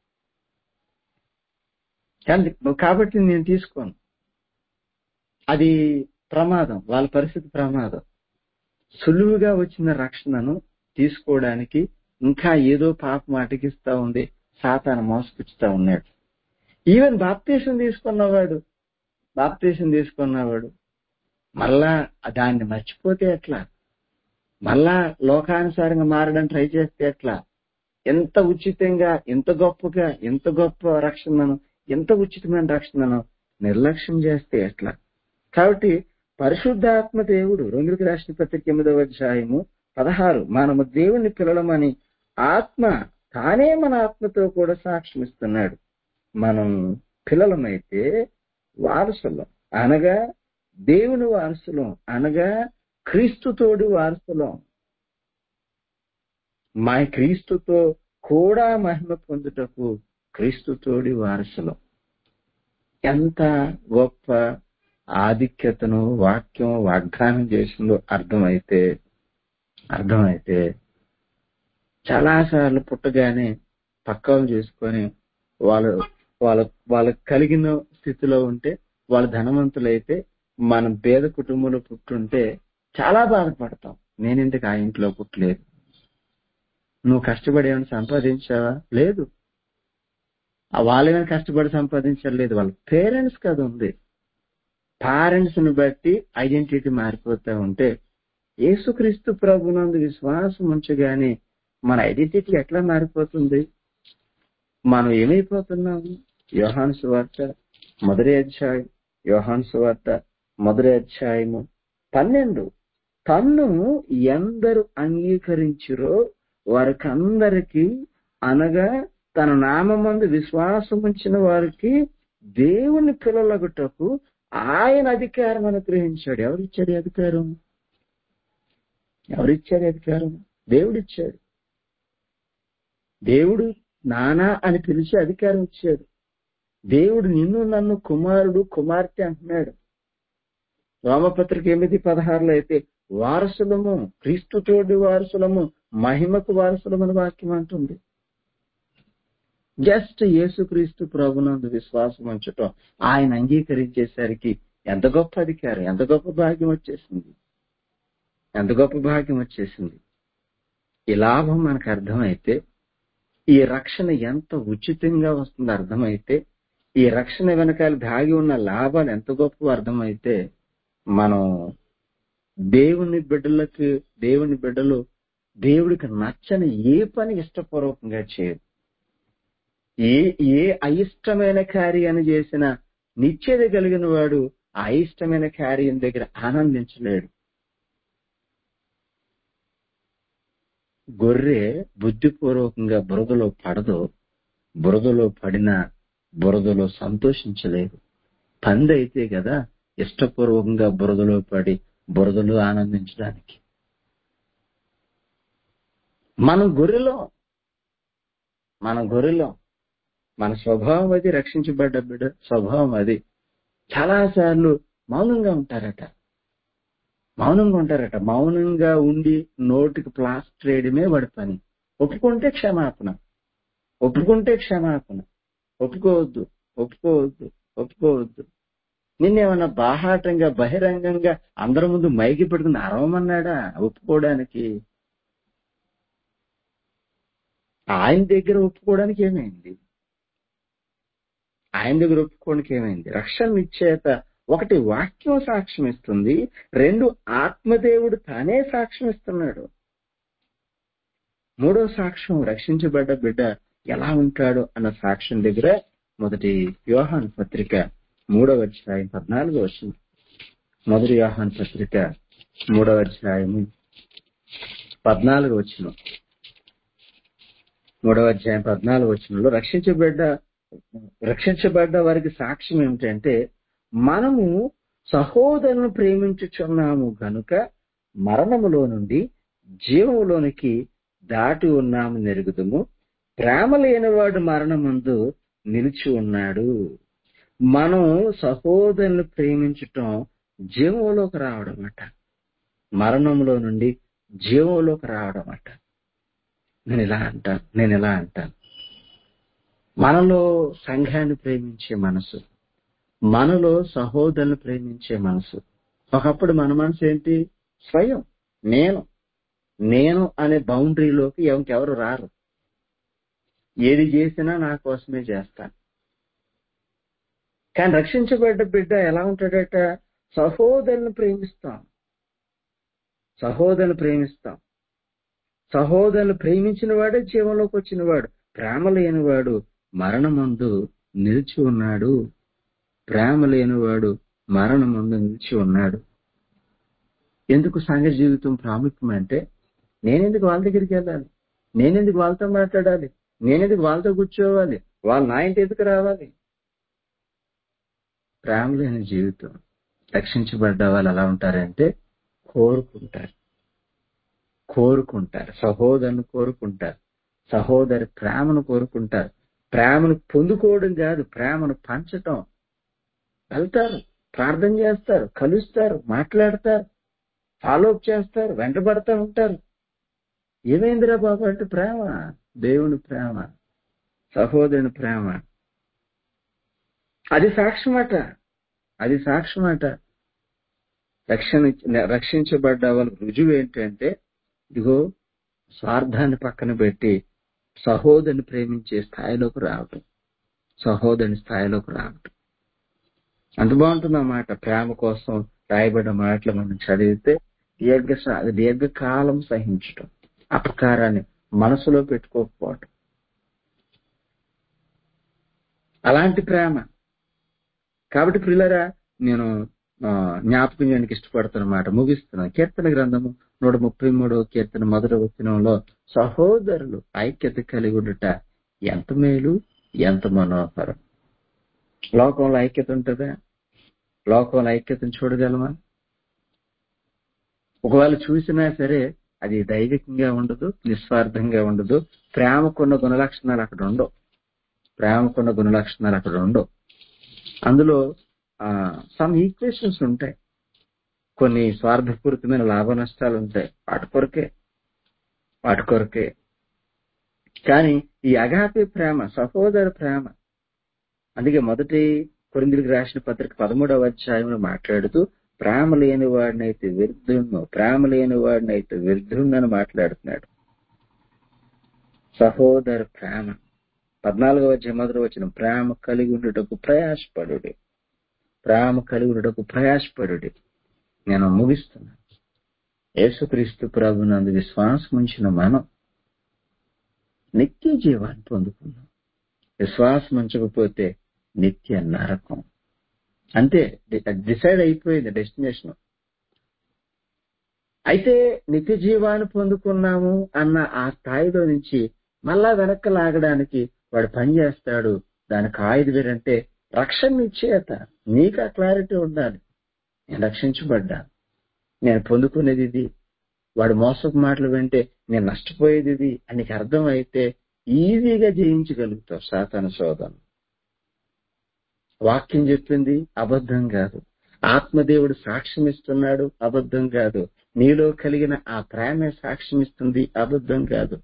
కానీ కాబట్టి నేను తీసుకోను అది ప్రమాదం వాళ్ళ పరిస్థితి ప్రమాదం సులువుగా వచ్చిన రక్షణను తీసుకోవడానికి ఇంకా ఏదో పాపం అటకిస్తా ఉంది సాతాను మోసపుచ్చుతా ఉన్నాడు ఈవెన్ బాప్తీసం తీసుకున్నవాడు బాప్తీసం తీసుకున్నవాడు మళ్ళా దాన్ని మర్చిపోతే ఎట్లా మళ్ళా లోకానుసారంగా మారడం ట్రై చేస్తే ఎట్లా ఎంత ఉచితంగా ఎంత గొప్పగా ఎంత గొప్ప రక్షణను ఎంత ఉచితమైన రక్షణను నిర్లక్ష్యం చేస్తే ఎట్లా కాబట్టి పరిశుద్ధాత్మ దేవుడు రొంగులకు రాసిన పత్రిక ఎనిమిదవ అధ్యాయము పదహారు మనము దేవుని పిల్లలమని ఆత్మ తానే మన ఆత్మతో కూడా సాక్ష్యం ఇస్తున్నాడు మనం పిల్లలమైతే వారసులం అనగా దేవుని వారసులం అనగా క్రీస్తుతోడు వారసులం మా క్రీస్తుతో కూడా మహిమ పొందుటకు క్రీస్తుతోడి వారసులం ఎంత గొప్ప ఆధిక్యతను వాక్యం వాగ్దానం చేసిందో అర్థమైతే అర్థమైతే చాలాసార్లు పుట్టగానే పక్కలు చేసుకొని వాళ్ళు వాళ్ళ వాళ్ళకి కలిగిన స్థితిలో ఉంటే వాళ్ళ ధనవంతులైతే మనం పేద కుటుంబంలో పుట్టుంటే చాలా బాధపడతాం నేను ఇంతకు ఆ ఇంట్లో పుట్టలేదు నువ్వు కష్టపడి ఏమైనా సంపాదించావా లేదు ఆ వాళ్ళేమైనా కష్టపడి సంపాదించలేదు వాళ్ళ పేరెంట్స్ కదా ఉంది పేరెంట్స్ ని బట్టి ఐడెంటిటీ మారిపోతా ఉంటే యేసుక్రీస్తు ప్రభునందు విశ్వాసం ఉంచగానే మన ఐడెంటిటీ ఎట్లా మారిపోతుంది మనం ఏమైపోతున్నాము యోహాను సువార్త మొదటి అధ్యాయం యోహాను సువార్త మొదటి అధ్యాయము పన్నెండు తన్ను ఎందరు అంగీకరించిరో వారికందరికి అనగా తన నామందు విశ్వాసం ఉంచిన వారికి దేవుని పిల్లలగుటకు ఆయన అధికారం అనుగ్రహించాడు ఎవరిచ్చాడు ఈ అధికారం ఎవరిచ్చాడు ఈ అధికారం దేవుడిచ్చాడు దేవుడు నానా అని పిలిచి అధికారం ఇచ్చాడు దేవుడు నిన్ను నన్ను కుమారుడు కుమార్తె అంటున్నాడు రోమపత్రిక ఎనిమిది పదహారులో అయితే వారసులము క్రీస్తు తోడి వారసులము మహిమకు వారసులమని వాక్యం అంటుంది జస్ట్ యేసుక్రీస్తు ప్రభునందు విశ్వాసం ఉంచటం ఆయన అంగీకరించేసరికి ఎంత గొప్ప అధికారం ఎంత గొప్ప భాగ్యం వచ్చేసింది ఎంత గొప్ప భాగ్యం వచ్చేసింది ఈ లాభం మనకు అర్థమైతే ఈ రక్షణ ఎంత ఉచితంగా వస్తుందో అర్థమైతే ఈ రక్షణ వెనకాల దాగి ఉన్న లాభాలు ఎంత గొప్ప అర్థమైతే మనం దేవుని బిడ్డలకి దేవుని బిడ్డలు దేవుడికి నచ్చని ఏ పని ఇష్టపూర్వకంగా చేయదు ఏ ఏ అయిష్టమైన కార్యాన్ని చేసినా నిశ్చేద కలిగిన వాడు ఆ అయిష్టమైన కార్యం దగ్గర ఆనందించలేడు గొర్రె బుద్ధిపూర్వకంగా బురదలో పడదు బురదలో పడిన బురదలో సంతోషించలేదు పంది అయితే కదా ఇష్టపూర్వకంగా బురదలో పడి బురదలో ఆనందించడానికి మనం గొర్రెలో మన గొర్రెలో మన స్వభావం అది రక్షించబడ్డ బిడ్డ స్వభావం అది చాలా సార్లు మౌనంగా ఉంటారట మౌనంగా ఉంటారట మౌనంగా ఉండి నోటికి ప్లాస్టర్ వేయడమే వాడి పని ఒప్పుకుంటే క్షమాపణ ఒప్పుకుంటే క్షమాపణ ఒప్పుకోవద్దు ఒప్పుకోవద్దు ఒప్పుకోవద్దు నిన్నేమన్నా బాహాటంగా బహిరంగంగా అందరి ముందు మైకి పెట్టుకుని అరవమన్నాడా ఒప్పుకోవడానికి ఆయన దగ్గర ఒప్పుకోవడానికి ఏమైంది ఆయన దగ్గర ఒప్పుకోవడానికి ఏమైంది రక్షణ నిశ్చేత ఒకటి వాక్యం సాక్ష్యం ఇస్తుంది రెండు ఆత్మదేవుడు తానే సాక్ష్యం ఇస్తున్నాడు మూడో సాక్ష్యం రక్షించబడ్డ బిడ్డ ఎలా ఉంటాడు అన్న సాక్ష్యం దగ్గర మొదటి యోహాన్ పత్రిక మూడవ అధ్యాయం పద్నాలుగో వచ్చిన మొదటి యోహాన్ పత్రిక మూడవ అధ్యాయము పద్నాలుగు వచ్చిన మూడవ అధ్యాయం పద్నాలుగు వచ్చినలో రక్షించబడ్డ రక్షించబడ్డ వారికి సాక్ష్యం ఏమిటంటే మనము సహోదరును ప్రేమించుచున్నాము గనుక మరణములో నుండి జీవములోనికి దాటి ఉన్నాము నెరుగుదము ప్రేమ లేనివాడు మరణమందు నిలిచి ఉన్నాడు మనం సహోదరుని ప్రేమించటం జీవంలోకి రావడం అట మరణంలో నుండి జీవంలోకి రావడం అట నేను ఇలా అంటాను నేను ఇలా అంటాను మనలో సంఘాన్ని ప్రేమించే మనసు మనలో సహోదరుని ప్రేమించే మనసు ఒకప్పుడు మన మనసు ఏంటి స్వయం నేను నేను అనే బౌండరీలోకి ఇంకెవరు రారు ఏది చేసినా నా కోసమే చేస్తాను కానీ రక్షించబడ్డ బిడ్డ ఎలా ఉంటాడట సహోదరుని ప్రేమిస్తాం సహోదరుని ప్రేమిస్తాం సహోదరుని ప్రేమించిన వాడే జీవంలోకి వచ్చిన వాడు ప్రేమ లేనివాడు మరణమందు నిలిచి ఉన్నాడు ప్రేమ లేనివాడు మరణమందు నిలిచి ఉన్నాడు ఎందుకు సంఘ జీవితం ప్రాముఖ్యం అంటే నేనెందుకు వాళ్ళ దగ్గరికి వెళ్ళాలి నేనెందుకు వాళ్ళతో మాట్లాడాలి నేనెందుకు వాళ్ళతో కూర్చోవాలి వాళ్ళు నా ఇంటి ఎందుకు రావాలి ప్రేమ లేని జీవితం రక్షించబడ్డ వాళ్ళు ఎలా ఉంటారంటే కోరుకుంటారు కోరుకుంటారు సహోదరుని కోరుకుంటారు సహోదరి ప్రేమను కోరుకుంటారు ప్రేమను పొందుకోవడం కాదు ప్రేమను పంచటం వెళ్తారు ప్రార్థన చేస్తారు కలుస్తారు మాట్లాడతారు ఫాలో అప్ చేస్తారు వెంటబడతా ఉంటారు ఏమైందిరా బాబు అంటే ప్రేమ దేవుని ప్రేమ సహోదరుని ప్రేమ అది సాక్ష్యమట అది సాక్ష్యమట రక్షణ రక్షించబడ్డ వాళ్ళకి రుజువు ఏంటంటే ఇదిగో స్వార్థాన్ని పక్కన పెట్టి సహోదరుని ప్రేమించే స్థాయిలోకి రావటం సహోదరుని స్థాయిలోకి రావటం అంత బాగుంటుంది అన్నమాట ప్రేమ కోసం రాయబడిన మాటలు మనం చదివితే దీర్ఘ దీర్ఘకాలం సహించటం అపకారాన్ని మనసులో పెట్టుకోకపోవటం అలాంటి ప్రేమ కాబట్టి పిల్లరా నేను జ్ఞాపకం చేయడానికి ఇష్టపడుతున్నమాట ముగిస్తున్నాను కీర్తన గ్రంథము నూట ముప్పై మూడవ కీర్తన మొదటి వచనంలో సహోదరులు ఐక్యత కలిగి ఉండుట ఎంత మేలు ఎంత మనోహరం లోకంలో ఐక్యత ఉంటుందా లోకంలో ఐక్యతను చూడగలమా ఒకవేళ చూసినా సరే అది దైవికంగా ఉండదు నిస్వార్థంగా ఉండదు ప్రేమకున్న గుణలక్షణాలు అక్కడ ఉండవు ప్రేమకున్న గుణలక్షణాలు అక్కడ ఉండవు అందులో సమ్ ఈక్వేషన్స్ ఉంటాయి కొన్ని స్వార్థపూరితమైన లాభ నష్టాలు ఉంటాయి వాటి కొరకే వాటి కొరకే కానీ ఈ అగాపి ప్రేమ సహోదర ప్రేమ అందుకే మొదటి కొరిందులకు రాసిన పత్రిక పదమూడవ అధ్యాయంలో మాట్లాడుతూ ప్రేమ లేని వాడినైతే విరుద్ధును ప్రేమ లేని వాడినైతే విరుద్ధుణ్ణని మాట్లాడుతున్నాడు సహోదర ప్రేమ పద్నాలుగవ అధ్యాయం మొదటి వచ్చిన ప్రేమ కలిగి ఉండటకు ప్రయాసపడు ప్రేమ కలిగి ఉండటకు ప్రయాసపడు నేను ముగిస్తున్నాను యేసుక్రీస్తు ప్రభునందు విశ్వాసం ఉంచిన మనం నిత్య జీవాన్ని పొందుకున్నాం విశ్వాసం ఉంచకపోతే నిత్య నరకం అంతే డిసైడ్ అయిపోయింది డెస్టినేషన్ అయితే నిత్య జీవాన్ని పొందుకున్నాము అన్న ఆ స్థాయిలో నుంచి మళ్ళా వెనక్కి లాగడానికి వాడు పని చేస్తాడు దానికి ఆయుధ వేరంటే రక్షణ నిశ్చయత నీకు ఆ క్లారిటీ ఉండాలి నేను రక్షించబడ్డా నేను పొందుకునేది ఇది వాడు మోసపు మాటలు వింటే నేను నష్టపోయేది ఇది అని నీకు అర్థం అయితే ఈజీగా జయించగలుగుతావు సాతాన శోధన వాక్యం చెప్పింది అబద్ధం కాదు ఆత్మదేవుడు సాక్ష్యం ఇస్తున్నాడు అబద్ధం కాదు నీలో కలిగిన ఆ ప్రేమే సాక్ష్యం ఇస్తుంది అబద్ధం కాదు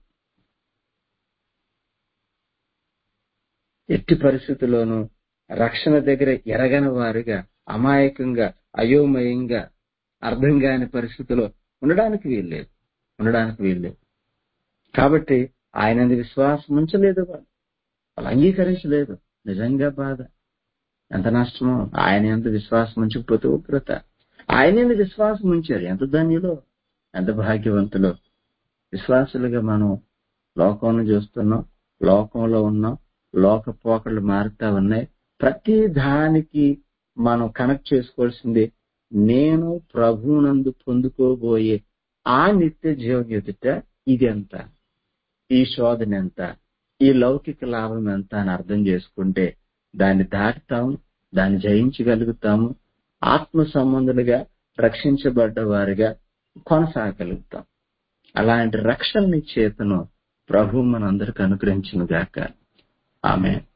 ఎట్టి పరిస్థితుల్లోనూ రక్షణ దగ్గర ఎరగని వారిగా అమాయకంగా అయోమయంగా అర్థం కాని పరిస్థితిలో ఉండడానికి వీల్లేదు ఉండడానికి వీల్లేదు కాబట్టి ఆయన విశ్వాసం ఉంచలేదు వాళ్ళు వాళ్ళు అంగీకరించలేదు నిజంగా బాధ ఎంత నష్టమో ఆయన ఎంత విశ్వాసం ఉంచకపోతే ఉగ్రత ఆయన ఎంత విశ్వాసం ఉంచారు ఎంత ధన్యులో ఎంత భాగ్యవంతులో విశ్వాసులుగా మనం లోకంలో చూస్తున్నాం లోకంలో ఉన్నాం లోక పోకళ్ళు మారుతా ఉన్నాయి ప్రతి దానికి మనం కనెక్ట్ చేసుకోవాల్సింది నేను ప్రభువునందు పొందుకోబోయే ఆ నిత్య జీవం ఎదుట ఇది ఎంత ఈ శోధన ఎంత ఈ లౌకిక లాభం ఎంత అని అర్థం చేసుకుంటే దాన్ని దాటుతాము దాన్ని జయించగలుగుతాము ఆత్మ సంబంధులుగా రక్షించబడ్డ వారిగా కొనసాగలుగుతాం అలాంటి రక్షణ చేతను ప్రభు మనందరికి అనుగ్రహించిన గాక ఆమె